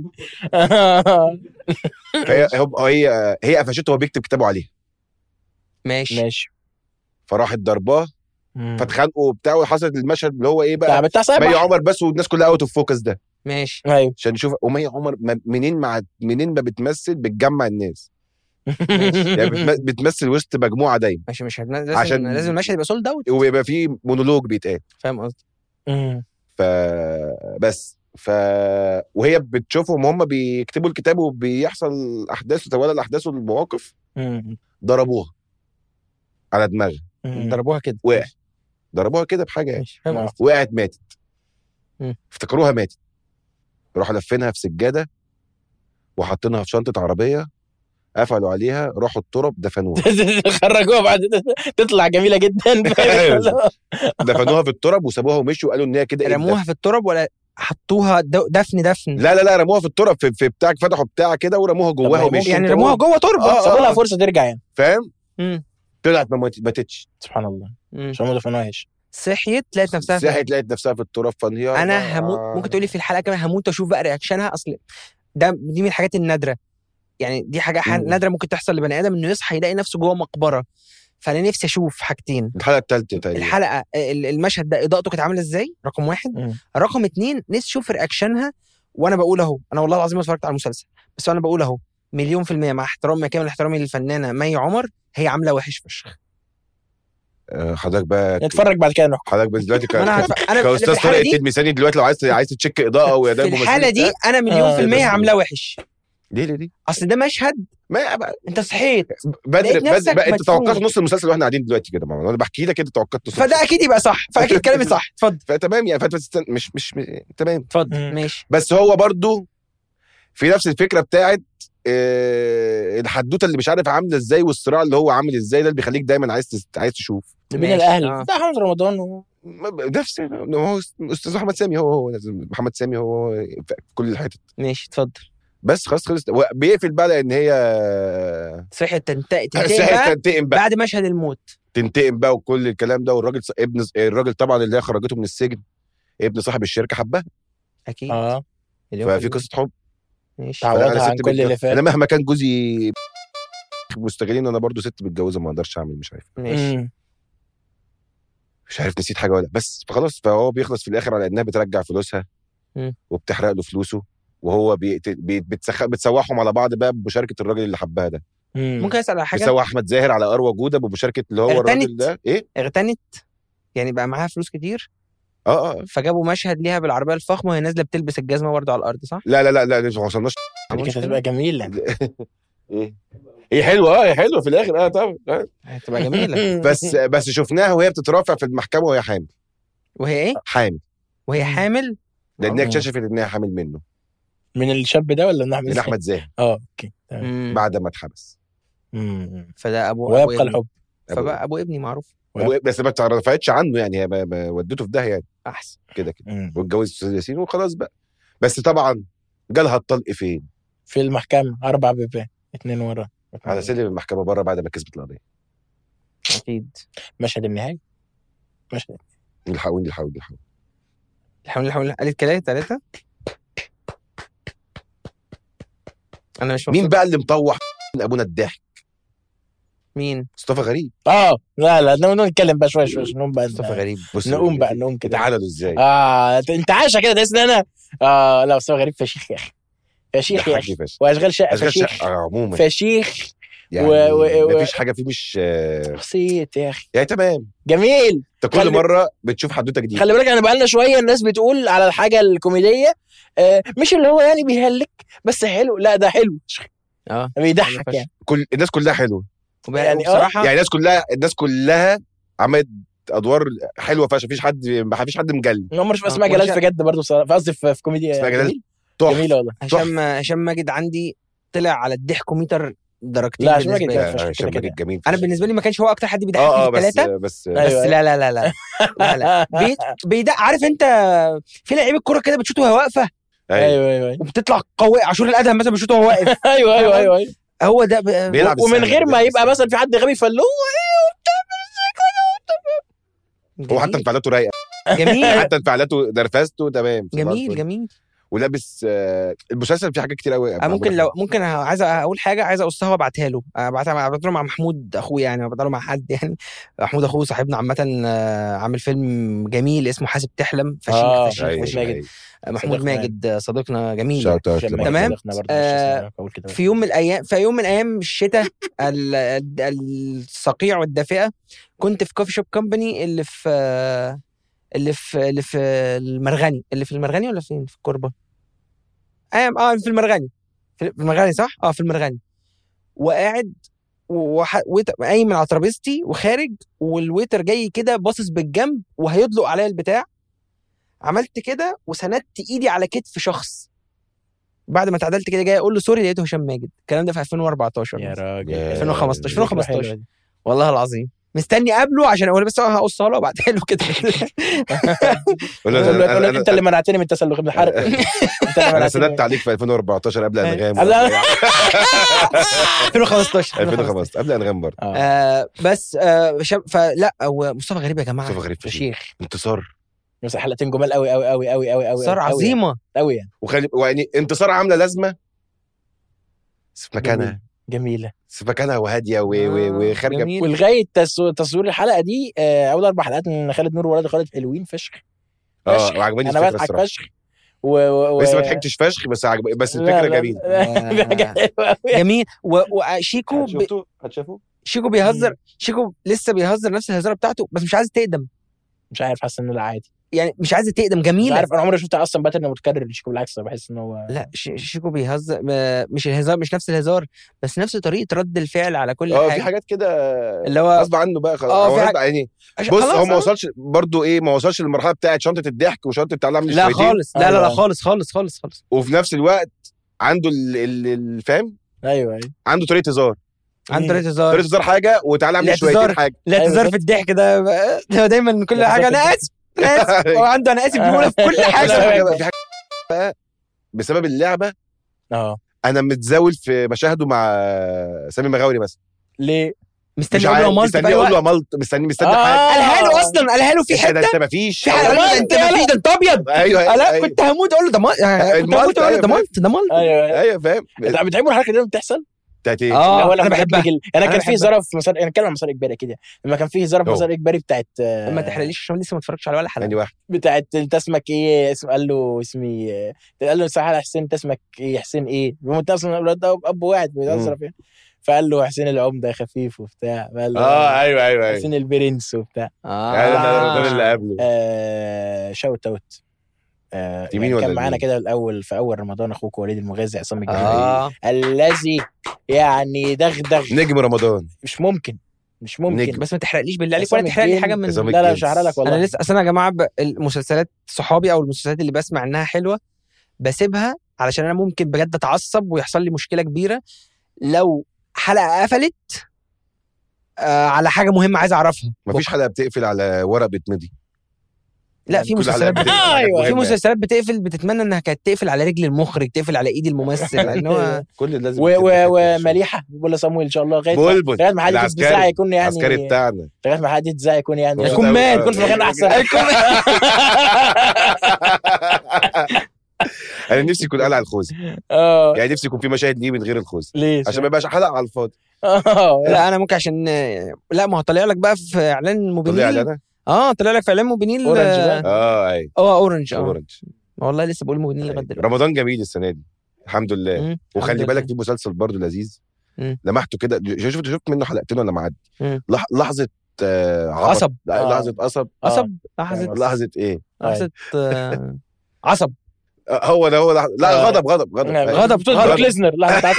فهي هو- هي هي قفشته وهو بيكتب كتابه عليها ماشي ماشي فراحت ضرباه مم. فاتخانقوا وبتاع وحصلت المشهد اللي هو ايه بتاع بقى بتاع مي سابع عمر بس والناس كلها اوت اوف فوكس ده ماشي ايوه عشان نشوف ومي عمر ما- منين مع منين ما بتمثل بتجمع الناس يعني بتم- بتمثل وسط مجموعه دايما ماشي مش هتنا- لازم عشان- لازم المشهد يبقى سولد اوت ويبقى في مونولوج بيتقال فاهم قصدي مم. فبس ف وهي بتشوفهم هم بيكتبوا الكتاب وبيحصل احداث وتوالى الاحداث والمواقف مم. ضربوها على دماغها مم. ضربوها كده وقع ضربوها كده بحاجه يعني ماشي فاهم آه. قصدي وقعت ماتت مم. افتكروها ماتت راحوا لفينها في سجاده وحاطينها في شنطه عربيه قفلوا عليها راحوا الترب دفنوها خرجوها بعد تطلع جميله جدا دفنوها في الترب وسابوها ومشوا وقالوا ان هي كده إيه رموها في الترب ولا حطوها دو- دفن دفن لا لا لا رموها في الترب في, في بتاع فتحوا بتاع كده ورموها ما هو جواها ممكن ومشوا يعني رموها جوه تربه آه، سابوا لها آه. فرصه ترجع يعني فاهم مم. طلعت ما مات- ماتتش سبحان الله مم. عشان ما دفنوهاش صحيت لقيت نفسها في- صحيت لقيت نفسها في التراب فانهيار انا هموت ممكن تقولي في الحلقه كمان هموت اشوف بقى رياكشنها اصل ده دي من الحاجات النادره يعني دي حاجه ح- مم. نادره ممكن تحصل لبني ادم انه يصحى يلاقي نفسه جوه مقبره فانا نفسي اشوف حاجتين الحلقه الثالثه تقريبا الحلقه ال- المشهد ده اضاءته كانت عامله ازاي رقم واحد مم. رقم اتنين نفسي اشوف رياكشنها وانا بقول اهو انا والله العظيم ما اتفرجت على المسلسل بس انا بقول اهو مليون في المية مع احترام كامل احترامي للفنانة مي عمر هي عاملة وحش فشخ آه، حضرتك بقى نتفرج بعد كده نحكم حضرتك بس دلوقتي ك- انا ك- هتف... انا في كاستاذ الحالة طارق دي التلميذاني دلوقتي لو عايز عايز تشيك اضاءه واداء في ممثلين الحالة دي بتاع، انا مليون آه. في المية عاملاه وحش ليه ليه ليه اصل ده مشهد ما بقى انت صحيت بدر لقيت بدر نفسك بقى انت مدفون. توقعت نص المسلسل واحنا قاعدين دلوقتي كده ما انا بحكي لك انت توقعت نص فده اكيد يبقى صح فاكيد كلامي صح اتفضل فتمام يعني فانت بتستن... مش مش مش- تمام اتفضل مم. ماشي بس هو برضو في نفس الفكره بتاعت آه، الحدوته اللي مش عارف عامله ازاي والصراع اللي هو عامل ازاي ده اللي بيخليك دايما عايز تس... عايز تشوف بين ماشي. الاهل آه. ده محمد رمضان و... ما- نفس هو استاذ محمد سامي هو هو محمد سامي هو هو في كل الحتت ماشي اتفضل بس خلاص خلص هو بيقفل بقى لان هي صحيح تنتقم تنتقم صحيح بقى تنتقم بقى بعد مشهد الموت تنتقم بقى وكل الكلام ده والراجل ص- ابن الراجل طبعا اللي هي خرجته من السجن ابن صاحب الشركه حبها اكيد اه مليون في ففي المية. قصه حب ماشي تعال. عوضها فأنا عن ست كل متجوزة. اللي فات. انا مهما كان جوزي مستغلين انا برضو ست متجوزه ما اقدرش اعمل مش عارف ماشي مم. مش عارف نسيت حاجه ولا لأ. بس فخلاص فهو بيخلص في الاخر على انها بترجع فلوسها مم. وبتحرق له فلوسه وهو بيقت... بي... بتسخ... بتسوحهم على بعض بقى بمشاركه الراجل اللي حبها ده مم. ممكن اسال على حاجه بيسوح احمد زاهر على اروى جوده بمشاركه اللي هو اغتنت. الراجل ده ايه اغتنت يعني بقى معاها فلوس كتير اه اه فجابوا مشهد ليها بالعربيه الفخمه وهي نازله بتلبس الجزمه برضه على الارض صح؟ لا لا لا لا لسه ما وصلناش دي كانت هتبقى جميله ايه هي حلوه اه هي حلوه في الاخر اه طبعا آه. هتبقى جميله بس بس شفناها وهي بتترافع في المحكمه وهي حامل وهي ايه؟ حامل وهي مم. حامل لان هي آه. اكتشفت ان هي حامل منه من الشاب ده ولا من احمد من احمد زاهر اه اوكي تمام. مم. بعد ما اتحبس مم. فده ابو أبو ويبقى ابني. الحب فبقى ابو ابني معروف أبو- بس ما اترفعتش عنه يعني هي ما- ما ودته في داهيه يعني احسن كده كده مم. واتجوز استاذ ياسين وخلاص بقى بس طبعا جالها الطلق فين؟ في المحكمه اربع بيبان اتنين ورا على سلم المحكمه بره بعد ما كسبت القضيه اكيد مشهد النهائي مشهد الحقوني الحقوني الحقوني الحمد لله قالت كده ثلاثه انا مش مين مبسوط. بقى اللي مطوح من ابونا الضحك؟ مين مصطفى غريب اه لا لا نقوم نتكلم بقى شويه شويه نقوم بقى مصطفى غريب بص نقوم بقى نقوم كده اتعادلوا ازاي؟ اه انت عايشه كده تحس ان انا اه لا مصطفى غريب فشيخ يا اخي فشيخ يا اخي ضحكني فشخ واشغال شقه أشغال فشيخ شقة عموما فشيخ يعني و- و- و- مفيش حاجه فيه مش آه، شخصيه يا اخي يعني تمام جميل انت كل خلي- مره بتشوف حدوته جديده خلي بالك انا بقالنا شويه الناس بتقول على الحاجه الكوميديه آه مش اللي هو يعني بيهلك بس حلو لا ده حلو اه بيضحك فشخ. يعني كل الناس كلها حلوه يعني يعني آه. بصراحه يعني الناس كلها الناس كلها عملت ادوار حلوه فشخ مفيش حد مفيش حد مجلي عمر شوف آه، اسماء وش- جلال في جد برضه بصراحة. في قصدي في في كوميديا اسماء جلال جميل. تحفه جميله والله هشام هشام ماجد عندي طلع على الضحكوميتر درجتين لا، هشام بالنسبه ماجد لي جامد. لا، فشخ هشام كده ماجد جميل انا فشخ. بالنسبه لي ما كانش هو اكتر حد بيضحك اه اه في بس الثلاثه بس أيوة. بس لا لا لا لا لا لا بيت بيدق عارف انت في لعيب الكوره كده بتشوط وهي واقفه ايوه ايوه ايوه ايوه وبتطلع قوي عاشور الادهم مثلا بيشوط وهو واقف ايوه ايوه ايوه ايوه هو ده ب- بيلعب ومن السهل، غير ما بيلعب يبقى السهل. مثلا في حد غبي فاللي هو حتى انفعالاته رايقه جميل حتى انفعالاته نرفزته تمام جميل جميل ولابس آه، المسلسل فيه حاجات كتير قوي آه، ممكن لو ممكن عايز اقول حاجه عايز اقصها وابعتها له ابعتها ابعتها له مع محمود اخويا يعني ابعتها له مع حد يعني محمود اخوه صاحبنا عامه آه، عامل فيلم جميل اسمه حاسب تحلم فشيخ آه، فشيخ أيوة، فشيخ ماجد. محمود صديقنا ماجد آه، صديقنا جميل شاوت اوت عشان ما تمام. يصدقنا برضه، مش آه، اسمه أقول كده. في يوم من الايام في يوم من ايام الشتاء ال- ال- الصقيع والدافئه كنت في كوفي شوب كومباني اللي في اللي في اللي في المرغني اللي في المرغني ولا فين في الكوربه اه اه في المرغني في في المرغني صح اه في المرغني وقاعد وح... ويت... قايم من على ترابيزتي وخارج والويتر جاي كده باصص بالجنب وهيدلق عليا البتاع عملت كده وسندت ايدي على كتف شخص بعد ما اتعدلت كده جاي اقول له سوري لقيته هشام ماجد الكلام ده في 2014 يا مثلاً. راجل يا 2015 حلوة 2015 دي. والله العظيم مستني اقابله عشان اقول بس هقصها له وابعتها له كده يقول لك يقول لك انت اللي منعتني من التسلق ابن الحرق انت اللي انا منعتني سددت عليك في 2014 قبل انغام قبل- 2015 2015 قبل انغام برضه آه. آه بس آه شاب فلا هو مصطفى غريب يا جماعه مصطفى غريب فشيخ فشيخ انتصار بس حلقتين جمال قوي قوي قوي قوي قوي قوي صار عظيمه قوي يعني وخلي يعني انتصار عامله لازمه بس في مكانها جميله سفكانها وهاديه و- و- آه، وخارجه جميل. ولغايه تصو- تصوير الحلقه دي آه، اول اربع حلقات من خالد نور وولاد خالد حلوين فشخ اه فشخ. وعجباني انا الفكره بضحك الصراحه فشخ و... و... و... لسه ما ضحكتش فشخ بس عجب... بس لا، الفكره لا، جميله لا، دي حاجه حلوه قوي جميل و- وشيكو ب... هتشوفه هتشوفه شيكو بيهزر شيكو لسه بيهزر نفس الهزاره بتاعته بس مش عايز تقدم مش عارف حاسس ان لا عادي يعني مش عايزه تقدم مش جميله عارف انا عمري شفت اصلا باترن متكرر لشيكو بالعكس انا بحس ان هو لا ش- شيكو بيهزر ما- مش الهزار مش نفس الهزار بس نفس طريقه رد الفعل على كل اه حاجه في حاجات كده اللي هو غصب عنه بقى خلاص اه، هو في غصب حاجة- يعني عشان بص خلاص، هو ما اه. وصلش برضو ايه ما وصلش للمرحله بتاعت شنطه الضحك وشنطه بتاع عامل لا شويتين خالص لا لا لا أيوة. خالص خالص خالص خالص وفي نفس الوقت عنده ال- ال- الفهم ايوه ايوه عنده طريقه هزار عنده طريقه طريقه هزار هزار حاجه وتعالى اعمل الاعتذار. شويتين حاجه الاعتذار أيوة في الضحك ده بقى- هو دايما كل الاعتذار حاجه في انا الضحك. اسف انا اسف هو عنده انا اسف بيقولها في كل بس حاجه حاجة بقى- في حاجه بقى بسبب اللعبه اه انا متزاول في مشاهده مع سامي مغاوري مثلا ليه؟ مستني مش اقول له عارف مالت في مستني أي اول له وقت. ملط مستني مستني آه. حاجه قالها له اصلا قالها له في إيه ده حته انت مفيش في حلقه مالت انت ما في ده انت ابيض ايوه لا ايوه كنت هموت اقول له ده مالت كنت المالت، هموت اقول له ده أيوة، مالت ده مالت ايوه ايوه ايوه فاهم انت بتحبوا الحركه دي لما بتحصل؟ بتاعت ايه اه هو انا لما بحبها تجي- انا أنا كان في بحبها. هزاره في مسار انا اتكلم عن مسار اجباري كده لما كان في هزاره في أوه. مسار اجباري بتاعت آه، ما تحرقليش عشان لسه ما اتفرجتش على ولا حلقه يعني واحد بتاعت انت اسمك ايه اسم قال له اسمي آه، قال له صح حسين انت اسمك ايه حسين ايه هو انت اصلا الولاد ده اب واحد بيهزر فيه فقال له حسين العمده خفيف وبتاع قال له اه ايوه ايوه ايوه حسين البرنس وبتاع يعني ده اه رمضان اللي قبله آه شوت اوت آه يمين يعني ولا كان معانا يمين؟ كده الاول في اول رمضان اخوك وليد المغازي عصام الجمال اه الذي يعني دغدغ نجم رمضان مش ممكن مش ممكن نجم. بس ما تحرقليش بالله عليك ولا عصام تحرق لي الجن. حاجه من عصام لا لا الجنس. مش هحرق لك والله انا لسه اصل انا يا جماعه ب- المسلسلات صحابي او المسلسلات اللي بسمع انها حلوه بسيبها علشان انا ممكن بجد اتعصب ويحصل لي مشكله كبيره لو حلقه قفلت آه على حاجه مهمه عايز اعرفها مفيش حلقه بتقفل على ورق بتمضي لا في كل حلقة مسلسلات بتقفل بت... على حاجات أيوة. في مهمة. مسلسلات بتقفل بتتمنى انها كانت تقفل على رجل المخرج تقفل على ايد الممثل لان هو كل لازم و- تبقى و- فاكر ومليحه بولا صامويل ان شاء الله لغايه بلبل لغايه ما حد العسكري. يتزع يكون يعني العسكري بتاعنا لغايه ما حد يتزع يكون يعني يكون يكون مان. يكون في مكان احسن انا نفسي يكون قلع الخوذه اه يعني نفسي يكون في مشاهد ليه من غير الخوذه ليه عشان ما يبقاش حلقه على الفاضي اه لا انا ممكن عشان لا ما هو طالع لك بقى في اعلان طلع لي موبينيل انا اه طالع لك في اعلان موبينيل أورنج اه بقى. اه اي آه، اورنج اه اورنج والله لسه بقول موبينيل لغايه دلوقتي رمضان جميل السنه دي الحمد لله مم. وخلي الحمد بالك لله. في مسلسل برضه لذيذ مم. لمحته كده شفت شفت منه حلقتين ولا معدي مم. لح... لحظه آه عبط. عصب لا، آه. لحظه قصب عصب لحظه أيوة. لحظه ايه لحظه آه، عصب آه، هو ده هو لحظة. لا آه. غضب غضب غضب نعم، أيوة. غضب بطولة غضب. بروك ليزنر لا تعرف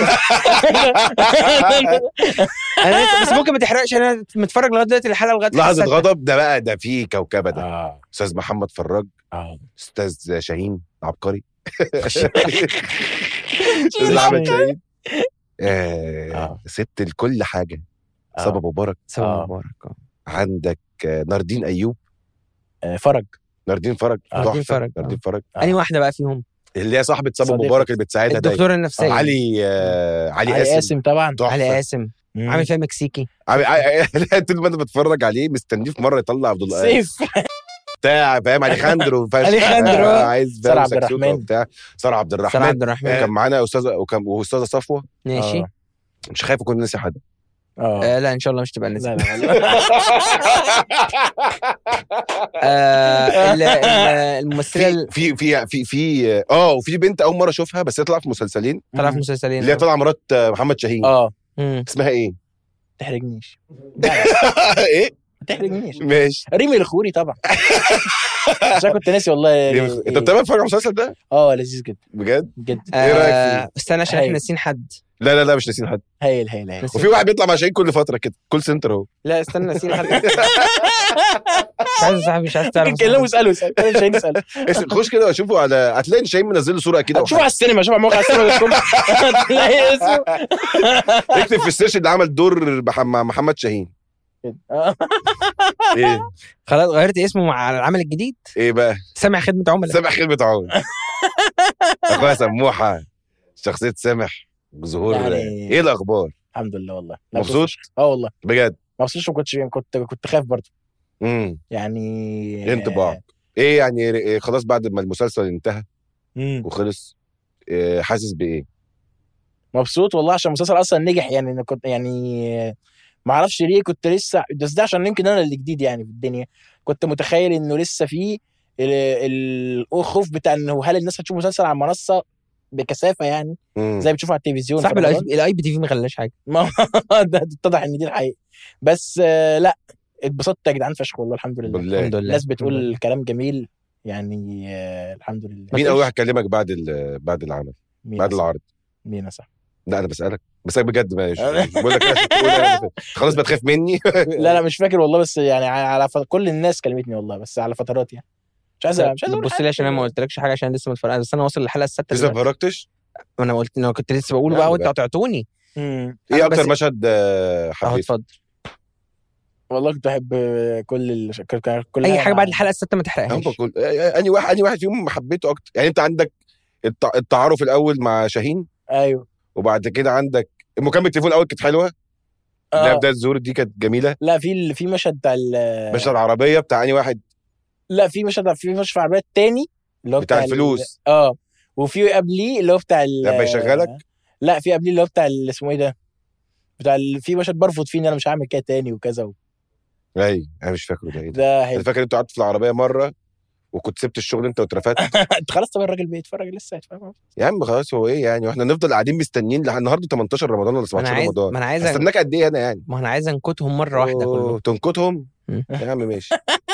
انا لسه بس ممكن ما تحرقش انا متفرج لغايه دلوقتي الحلقه لغايه لحظه السادسة. غضب ده بقى ده في كوكبه ده اه استاذ محمد فراج اه استاذ شاهين عبقري استاذ شاهين. احمد شاهين آه، آه. سبت لكل حاجه آه. صبا مبارك سوا آه. مبارك آه. عندك آه، ناردين ايوب آه، فرج ناردين فرج آه، تحفة. ناردين فرج، آه. ناردين فرج آه. انهي واحده بقى فيهم اللي هي صاحبه صبا صديقة. مبارك اللي بتساعدها دايما الدكتوره النفسيه علي آه، علي علي قاسم قاسم طبعا تحفة. علي قاسم مم. عامل فيها مكسيكي عامل- ع- ع- طول ما انا بتفرج عليه مستنيه في مره يطلع عبد الله سيف بتاع فاهم اليخاندرو فشخ. أليخاندرو. آه، عايز سارة فاهم عبد سكسوكة الرحمن. وبتاع ساره عبد سارة الرحمن عبد الرحمن كان معانا استاذه وكان واستاذه صفوه ماشي آه. مش خايف اكون ناسي حد اه آه لا ان شاء الله مش تبقى نسي لا لا لا. آه ال- ال- الممثله في اللي في في في في اه وفي بنت اول مره اشوفها بس هي طالعه في مسلسلين طالعه في مسلسلين اللي هي طالعه مرات آه، محمد شاهين اه مم. اسمها ايه؟ ما تحرجنيش لا، لا، ايه؟ ما تحرجنيش ماشي ريمي الخوري طبعا عشان كنت ناسي والله انت بتابع تتفرج على المسلسل ده؟ اه لذيذ جدا بجد؟ جدا إيه رأيك آه استنى عشان احنا هايل. ناسيين حد لا لا لا مش ناسيين حد هايل هايل هايل وفي واحد بيطلع مع شاهين كل فتره كده كل سنتر اهو لا استنى ناسيين حد مش عايز يا صاحبي مش عايز تعرف كلمه اساله اساله انا مش هنسال اسم- خش كده وشوفه على هتلاقي إن شاهين منزل له صوره اكيد أو شوف على السينما شوف على موقع السينما دوت كوم هتلاقي اسمه حاجة. اكتب في السيرش اللي عمل دور بح- مع محمد شاهين آه. ايه خلاص غيرت اسمه مع العمل الجديد ايه بقى سامع خدمه عملاء سامح خدمة عون اخويا سموحه شخصيه سامح ظهور يعني- ايه الاخبار الحمد لله والله لا، مبسوط؟ كنت- اه والله بجد مبسوط وكنت كنت كنت خايف برضه امم يعني ايه انطباعك ايه يعني إيه خلاص بعد ما المسلسل انتهى مم. وخلص إيه حاسس بايه مبسوط والله عشان المسلسل اصلا نجح يعني انا كنت يعني ما اعرفش ليه كنت لسه بس ده عشان يمكن انا اللي جديد يعني في الدنيا كنت متخيل انه لسه في ال- ال- الخوف بتاع انه هل الناس هتشوف مسلسل على المنصه بكثافه يعني مم. زي بتشوفها على التلفزيون صاحب في الاي رمضان. الاي بي تي في ما خلاش حاجه ما ده اتضح ان دي الحقيقه بس آه، لا اتبسطت يا جدعان فشخ والله الحمد لله بالله الحمد لله الناس الحمد بتقول لله. كلام جميل يعني آه، الحمد لله مين اول واحد كلمك بعد ال- بعد العمل مين بعد يا صاحبي؟ العرض مين يا صاحبي لا انا بسالك بسالك بجد ماشي بقول لك إيه عشان تقول أنا خلاص بتخاف مني لا لا مش فاكر والله بس يعني على ف... كل الناس كلمتني والله بس على فترات يعني مش عايز مش عايز اقول بص لي عشان انا ما قلتلكش حاجه عشان لسه متفرج بس انا واصل للحلقه السادسه لسه ما دلوقتي. اتفرجتش ما انا قلت انا كنت لسه بقوله لا، بقى وانت بقى. قطعتوني مم. ايه أنا اكتر بس- مشهد آه، اهو حبيته اتفضل والله كنت بحب كل ال... كل- كل اي حاجه مع- بعد الحلقه السادسه ما هم تحرقهاش كل اني واحد اني واحد فيهم حبيته اكتر يعني انت عندك التع- التعارف الاول مع شاهين ايوه وبعد كده عندك مكالمه التليفون الاول كانت حلوه اللي هي آه. بدايه الظهور دي كانت جميله لا في ال- في مشهد بتاع ال... مشهد العربيه بتاع اني واحد لا في مشهد في مشهد في العربيه التاني اللي هو بتاع ال- الفلوس. اه وفي قبليه اللي هو بتاع ال... لما يشغلك؟ لا في قبليه اللي هو بتاع ال- اسمه ايه ده بتاع ال... في مشهد برفض فيه ان انا مش هعمل كده تاني وكذا و... اي انا مش فاكره ده ايه ده ده انا حلو فاكر انت قعدت في العربيه مره وكنت سبت الشغل انت واترفدت انت خلاص طب الراجل بيتفرج لسه هيتفرج يا عم خلاص هو ايه يعني واحنا نفضل قاعدين مستنيين لحد النهارده 18 رمضان ولا ما 17 انا عايز رمضان ما انا عايز استناك قد ايه انا يعني ما انا عايز انكتهم مره واحده أوه، كلهم تنكتهم مم. يا عم ماشي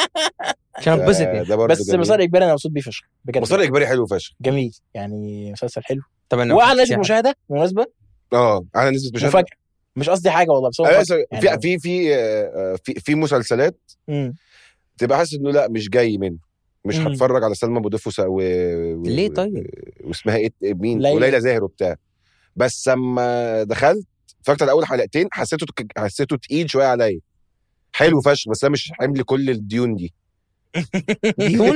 عشان اتبسط آه، يعني ده برضه بس مسار اجباري انا مبسوط بيه فشخ بجد مسار اجباري حلو فشخ جميل يعني مسلسل حلو طب انا واعلى نسبه مشاهده بالمناسبه اه انا نسبه مشاهده مفاجاه مش قصدي حاجه والله بس هو أيوة، مفاجأة. في يعني في في آه، في في مسلسلات مم. تبقى حاسس انه لا مش جاي منه مش مم. هتفرج على سلمى ابو ضيف وس- و... و... ليه طيب؟ واسمها ايه مين ليلى. وليلى زاهر وبتاع بس اما دخلت اتفرجت على اول حلقتين حسيته حسيته تقيل شويه عليا حلو فشخ بس انا مش حمل كل الديون دي ديون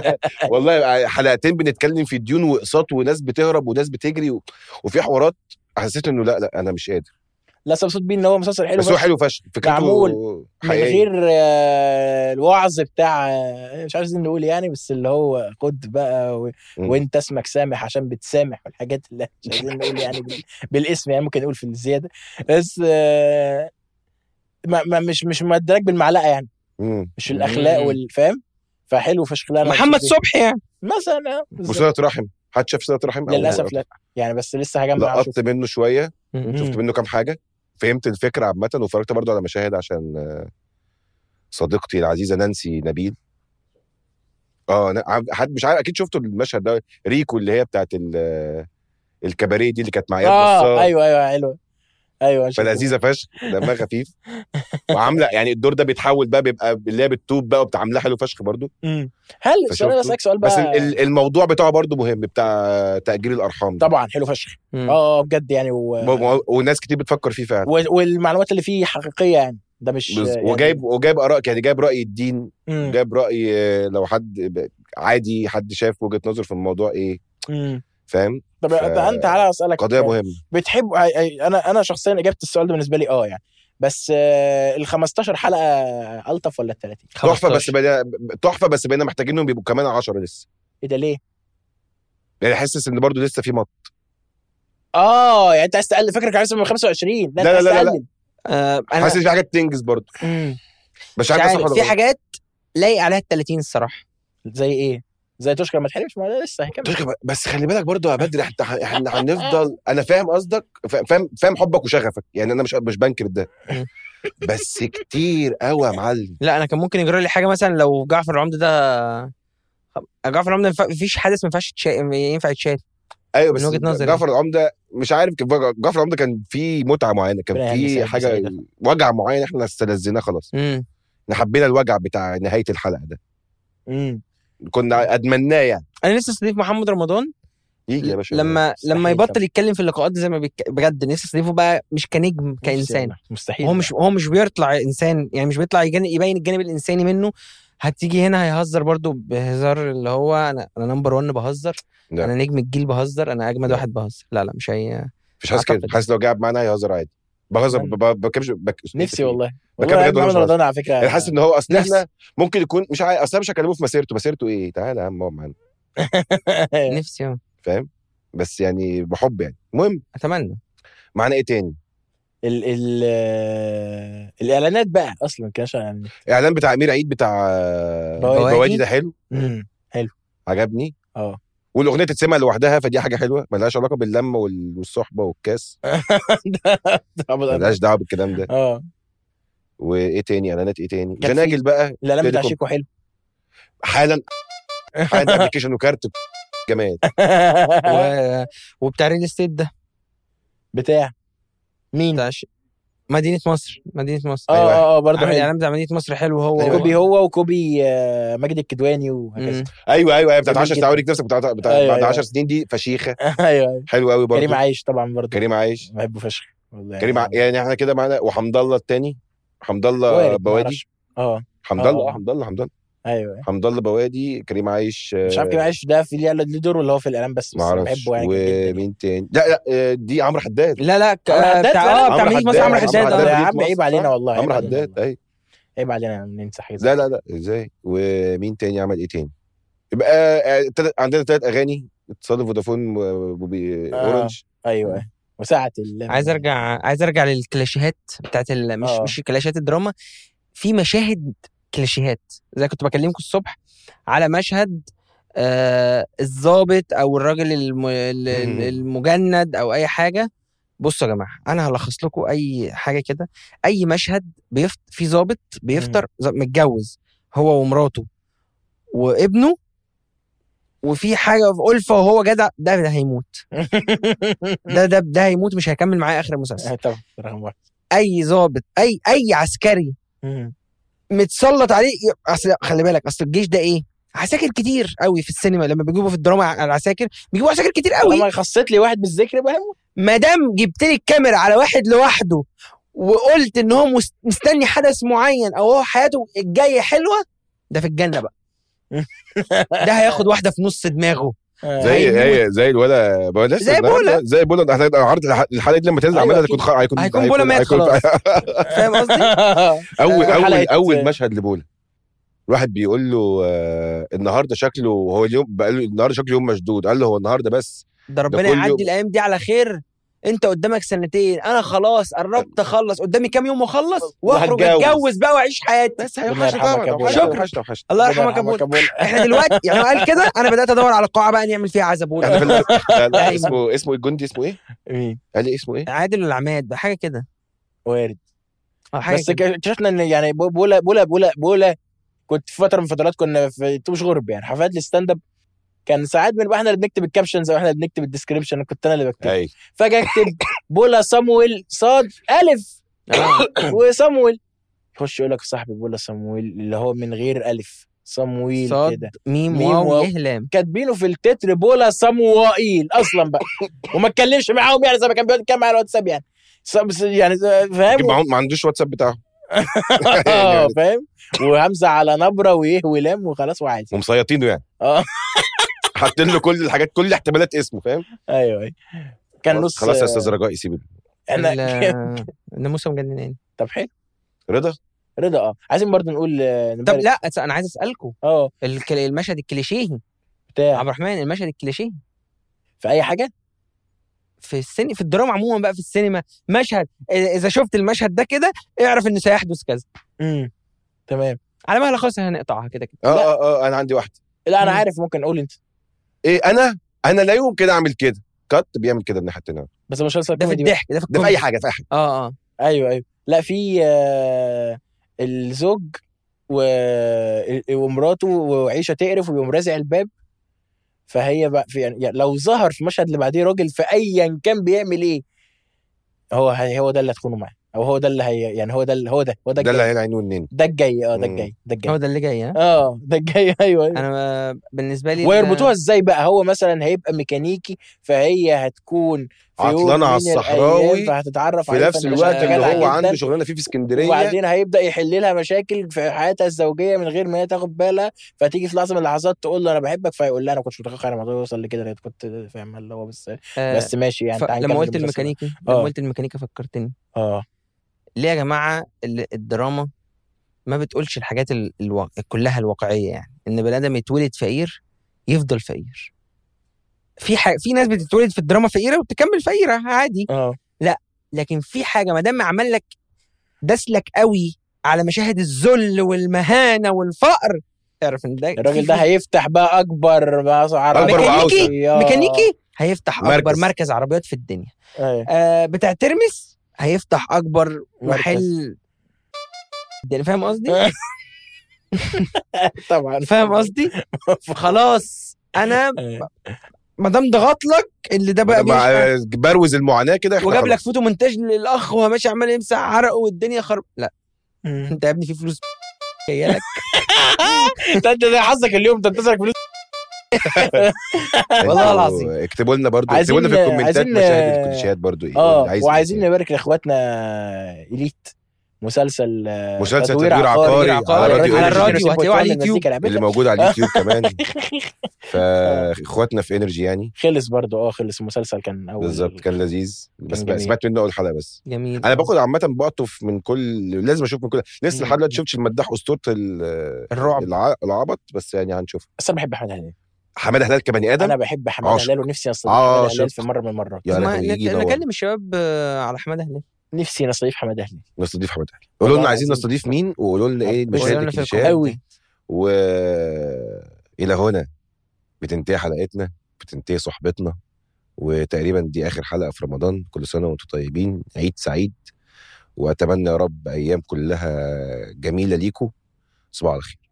والله حلقتين بنتكلم في ديون واقساط وناس بتهرب وناس بتجري و... وفي حوارات حسيت انه لا لا انا مش قادر لا بس مبسوط بيه ان هو مسلسل حلو بس هو فشخ. حلو فشخ فكرته معمول من حقيقية. غير آه، الوعظ بتاع آه، مش عايزين نقول يعني بس اللي هو خد بقى و... مم. وانت اسمك سامح عشان بتسامح والحاجات اللي مش عايزين نقول يعني بال... بالاسم يعني ممكن نقول في الزياده بس آه، ما... ما مش مش مدرك بالمعلقه يعني مم. مش الاخلاق مم. والفاهم فحلو فشخ لا أنا محمد مبسوط بيه. صبحي يعني مثلا آه، بالظبط. وصلة رحم حد شاف صلة رحم أو- للاسف لا يعني بس لسه هجمع لقطت أشوف. منه شويه مم. شفت منه كام حاجه فهمت الفكره عامه واتفرجت برضو على مشاهد عشان آه، صديقتي العزيزه نانسي نبيل اه أنا عم- حد مش عارف اكيد شفتوا المشهد ده ريكو اللي هي بتاعت ال- الكباريه دي اللي كانت مع اياد اه نصار ايوه ايوه حلوه ايوه شفته. فلذيذه فشخ دمها خفيف وعامله يعني الدور ده بيتحول بقى بيبقى اللي هي بالطوب بقى وبتعاملها حلو فشخ برضو مم. هل سؤال فشفته. اسالك سؤال بقى بس ال- ال- الموضوع بتاعه برضو مهم بتاع تاجير الارحام ده. طبعا حلو فشخ مم. اه بجد يعني و... و- وناس كتير بتفكر فيه فعلا و... والمعلومات اللي فيه حقيقيه يعني ده مش بز- يعني... وجايب وجايب اراء يعني جايب راي الدين مم. جايب راي آه، لو حد ب- عادي حد شاف وجهه نظر في الموضوع ايه مم. فاهم طب ف- انت تعالى اسالك قضيه مهمه بتحب أي- أي- انا انا شخصيا اجابه السؤال ده بالنسبه لي اه يعني بس آه ال 15 حلقه الطف ولا ال 30 تحفه بس 15. بقينا تحفه بس بقينا محتاجينهم يبقوا كمان 10 لسه ايه ده ليه؟ يعني حاسس ان برضو لسه في مط اه يعني انت عايز تقلل فكرك عايز من 25 لا, انت لا، عايز لا، لا، لا. تقلل. آه انا حاسس في حاجات تنجز برضو مم. مش مش عارف صح عارف ولا في غلط. حاجات لايق عليها ال 30 الصراحه زي ايه؟ زي تشكر ما تحرمش ما ده لسه هيكمل تشكر- بس خلي بالك برضو يا بدري احنا احنا هنفضل انا فاهم قصدك فا- فاهم فاهم حبك وشغفك يعني انا مش مش بنكر ده مم. بس كتير قوي يا معلم لا انا كان ممكن يجرى لي حاجه مثلا لو جعفر العمده ده جعفر العمده ما فيش حدث ما ينفعش يتشا- ينفع يتشال ايوه بس من وجهة نظري. جعفر العمده مش عارف كيف جعفر العمده كان في متعه معينه كان ربنا في يهني حاجه سعيدة. وجع معين احنا استلذناه خلاص امم احنا حبينا الوجع بتاع نهايه الحلقه ده مم. كنا ادمناه يعني انا لسه استضيف محمد رمضان يجي يا باشا لما مستحيل لما يبطل طبعا. يتكلم في اللقاءات دي زي ما بيك... بجد نفسي استضيفه بقى مش كنجم كانسان مستحيل هو مش هو مش بيطلع انسان يعني مش بيطلع يجن- يبين الجانب الانساني منه هتيجي هنا هيهزر برضو بهزار اللي هو انا انا نمبر 1 بهزر لا. انا نجم الجيل بهزر انا اجمد لا. واحد بهزر لا لا مش هي مش حاسس كده أعتقد. حاسس لو قاعد معانا هيهزر عادي بهزر أنا- ب- ب- بكبش بك... نفسي والله بكلم والله بجد ولا محمد مش بهزر؟ رمضان على فكره يعني حاسس ان هو اصل نفسي. احنا ممكن يكون مش عارف اصل أنا مش هكلمه في مسيرته مسيرته ايه تعالى يا عم اقعد معانا نفسي أه. فاهم بس يعني بحب يعني المهم اتمنى معانا ايه تاني ال ال آه، الاعلانات بقى اصلا كانش اعلانات اعلان بتاع امير عيد بتاع بوادي. بوادي ده حلو امم عجبني اه والاغنيه تتسمع لوحدها فدي حاجه حلوه ملهاش علاقه باللم وال- والصحبه والكاس ملهاش دعوه بالكلام ده اه وايه تاني اعلانات ايه تاني كان في- جناجل بقى الاعلان بتاع تيليكوم. شيكو حلو حالا حالا ابلكيشن وكارت جمال و... وبتاع ريل استيت ده بتاع مين بتاع ش... مدينه مصر مدينه مصر اه أيوة. اه اه برضه عامل حلو الاعلان بتاع مدينه مصر حلو هو أيوة. كوبي هو وكوبي آه، ماجد الكدواني وهكذا مم. ايوه ايوه ايوه بتاعت جميل 10 جدا. تعاوريك نفسك بتاع بتاع أيوة، بعد أيوة. 10 سنين دي فشيخه ايوه ايوه حلو قوي برضه كريم عايش طبعا برضه كريم عايش بحبه فشخ والله كريم ع... يعني احنا كده معانا وحمد الله التاني حمد الله وارد، بوادي معرفش. اه حمد الله آه. اه حمد الله حمد الله ايوه أيوة. حمد الله بوادي كريم عايش مش عارف كريم عايش ده في ليه ليه دور ولا هو في الاعلان بس بس ما أنا اعرفش بحبه يعني جدا ومين تاني لا لا آه، دي عمرو حداد لا لا ك... عمرو حداد بتاع فعلا؟ اه بتاع عمرو مدينه مصر حداد، عمرو عمرو حداد حداد. آه. يا مدينة عم مصر، عيب علينا صح؟ والله عيب عمرو علينا حداد والله. اي عيب علينا ننسى حاجه زي لا لا لا ازاي ومين تاني عمل ايه تاني يبقى آه، تلات- عندنا ثلاث اغاني اتصال فودافون وبوبي آه. اورنج ايوه ايوه وساعة ال عايز ارجع عايز ارجع للكلاشيهات بتاعت ال... مش آه. مش كلاشيهات الدراما في مشاهد كلاشيهات زي كنت بكلمكم الصبح على مشهد آه الضابط او الراجل الم... ال- ال- المجند او اي حاجه بصوا يا جماعه انا هلخص لكم اي حاجه كده اي مشهد بيفت... في ضابط بيفطر ز- متجوز هو ومراته وابنه وفي حاجه في ألفة وهو جدع ده ده هيموت ده ده ده هيموت مش هيكمل معايا اخر المسلسل طبعا رقم واحد اي ضابط اي اي عسكري مم. متسلط عليه ي- اصل خلي بالك اصل الجيش ده ايه عساكر كتير قوي في السينما لما بيجيبوا في الدراما على العساكر بيجيبوا عساكر كتير قوي لما خصيت لي واحد بالذكر يبقى هموت ما دام جبت لي الكاميرا على واحد لوحده وقلت ان هو مست- مستني حدث معين او هو حياته الجايه حلوه ده في الجنه بقى ده هياخد واحده في نص دماغه زي هيموت. هي زي الولا بولا لسه زي النهاردة- بولا. زي بولا ده احنا عرض الح- الحلقه دي لما تنزل أيوة عمالة أكيد. هيكون خ- هيكون هيكون بولا مات هيكون- خلاص. فاهم قصدي؟ اول آه، اول حلقة- اول مشهد لبولا الواحد بيقول له آه النهارده شكله هو اليوم بقى له النهارده شكله يوم مشدود قال له هو النهارده بس ده ربنا كل يوم. يعدي الايام دي على خير انت قدامك سنتين انا خلاص قربت اخلص قدامي كام يوم واخلص واخرج وهتجوز. اتجوز بقى واعيش حياتي بس ربنا هيوحشنا يرحمك طبعا يا بولا. وحشنا شكرا. وحشنا وحشنا الله ربنا يرحمك يا يرحمك ابويا يا بولا. احنا دلوقتي يعني هو قال كده انا بدات ادور على القاعه بقى نعمل فيها عزبول احنا في ال- لا، لا، أيوة. اسمه اسمه الجندي اسمه ايه؟ مين قال لي اسمه ايه؟ عادل العماد حاجه كده وارد اه حاجه بس كده. اكتشفنا ان يعني بو- بولا بولا بولا بولا كنت في فتره من فترات كنا في توش غرب يعني حفلات الستاند اب كان ساعات بنبقى احنا اللي بنكتب الكابشنز او احنا اللي بنكتب الديسكربشن كنت انا اللي بكتب اي فجاه اكتب بولا صامويل صاد الف آه. وصامويل يخش يقول لك صاحبي بولا صامويل اللي هو من غير الف صامويل صاد كده ميم ميم واو واو. يه لام كاتبينه في التتر بولا صموائيل اصلا بقى وما اتكلمش معاهم يعني زي ما كان بيتكلم على الواتساب يعني ص- بس يعني فاهم أكيد معه- ما عندوش واتساب بتاعه اه يعني فاهم وهمزه على نبره وايه ولام وخلاص وعادي ومسيطينه يعني اه حاطين له كل الحاجات كل احتمالات اسمه فاهم ايوه ايوه كان نص خلاص يا استاذ رجاء سيب احنا ال- الناموسه مجنناني طب حلو رضا رضا اه عايزين برضو نقول آه، طب نبارك- لا انا عايز اسالكم اه الك- المشهد الكليشيهي بتاع عبد الرحمن المشهد الكليشيهي في اي حاجه في السينما في الدراما عموما بقى في السينما مشهد اذا شفت المشهد ده كده اعرف ان سيحدث كذا امم تمام على مهل خلاص هنقطعها كده كده اه لا. اه اه انا عندي واحده لا انا مم. عارف ممكن اقول انت ايه انا انا لا يمكن اعمل كده كات بيعمل كده الناحيه التانيه بس مسلسل ده في كوميدي بقى. الضحك ده في ده في الكوميدي. اي حاجه في اي حاجه اه اه ايوه ايوه لا في آه، الزوج و... ومراته وعيشه تقرف ويقوم رازع الباب فهي بقى في يعني لو ظهر في المشهد اللي بعديه راجل في ايا كان بيعمل ايه هو هي هو ده اللي هتخونه معاه او هو ده اللي هي يعني هو ده اللي هو ده هو ده ده اللي الجاي هيلعن والنين ده الجاي اه ده مم. الجاي ده هو الجاي ده اللي جاي ها اه ده الجاي ايوه, أيوة. انا ما- بالنسبه لي ويربطوها ازاي بقى هو مثلا هيبقى ميكانيكي فهي هتكون في يوم عطلانة على من الأيام الصحراوي فهتتعرف في عليه نفس فإن الوقت جدع اللي هو جداً. عنده شغلانه فيه في اسكندريه وبعدين هيبدا يحل لها مشاكل في حياتها الزوجيه من غير ما هي تاخد بالها فتيجي في لحظه من اللحظات تقول له انا بحبك فيقول لها انا كنتش متوقع الموضوع يوصل لكده أنا كنت فاهم اللي هو بس آه بس ماشي يعني ف... تعال لما نكمل قلت المسلسل. الميكانيكي آه. لما قلت الميكانيكا فكرتني اه ليه يا جماعه ال- الدراما ما بتقولش الحاجات ال... الوا... كلها الواقعيه يعني ان بني ادم يتولد فقير يفضل فقير في ح... في ناس بتتولد في الدراما فقيره وبتكمل فقيره عادي اه لكن في حاجه ما دام عمل لك دسلك قوي على مشاهد الذل والمهانه والفقر اعرف ان ده الراجل في ده فلوس. هيفتح بقى اكبر بقى عربية أكبر وأوسع. ميكانيكي هيفتح مركز. اكبر مركز عربيات في الدنيا أيوة. آه بتاع ترمس هيفتح اكبر مركز. محل الدنيا فاهم قصدي طبعا فاهم قصدي خلاص انا أيوة. ما دام ضغط لك اللي ده بقى مع بيشحن بروز المعاناه كده إحنا وجاب لك خلاص. فوتو مونتاج للاخ وهو ماشي عمال يمسح عرقه والدنيا خرب لا مم. انت يا ابني في فلوس جايه لك انت انت زي حظك اليوم تنتصرك فلوس والله أنتوا العظيم. اكتبوا لنا برضو عايزين- اكتبوا لنا في الكومنتات عايزين- مشاهد الكوتشيات برضو ايه اه اللي عايز وعايزين إيه. نبارك لاخواتنا اليت مسلسل آه، مسلسل تدوير عقاري تدوير على راديو على إنرجي. الراديو هتلاقوه على المزيكا اليوتيوب لعبتها. اللي موجود على اليوتيوب كمان فاخواتنا في انرجي يعني خلص برضو اه خلص المسلسل كان اول بالظبط كان لذيذ بس جميل. سمعت منه اول حلقه بس جميل انا باخد عامه بقطف من كل لازم اشوف من كل لسه مم. لحد دلوقتي شفتش المداح اسطوره ال- الرعب. الع... العبط بس يعني هنشوف بس انا بحب حماده هلال حماده هلال كبني ادم انا بحب حماده عاشق. هلال ونفسي استضيف عاشق. حماده هلال في مره من المرات يا ما- لهوي يجي نك- يدور. نكلم الشباب آه، على حماده هلال نفسي نستضيف حماده هلال نستضيف حماده هلال قولوا لنا والله عايزين العظيم. نستضيف مين وقولوا لنا ايه قولوا المشاهد لنا في الكليشيه الكومنتات. قوي و الى هنا بتنتهي حلقتنا بتنتهي صحبتنا وتقريبا دي اخر حلقه في رمضان كل سنه وانتم طيبين عيد سعيد واتمنى يا رب ايام كلها جميله ليكم صباح الخير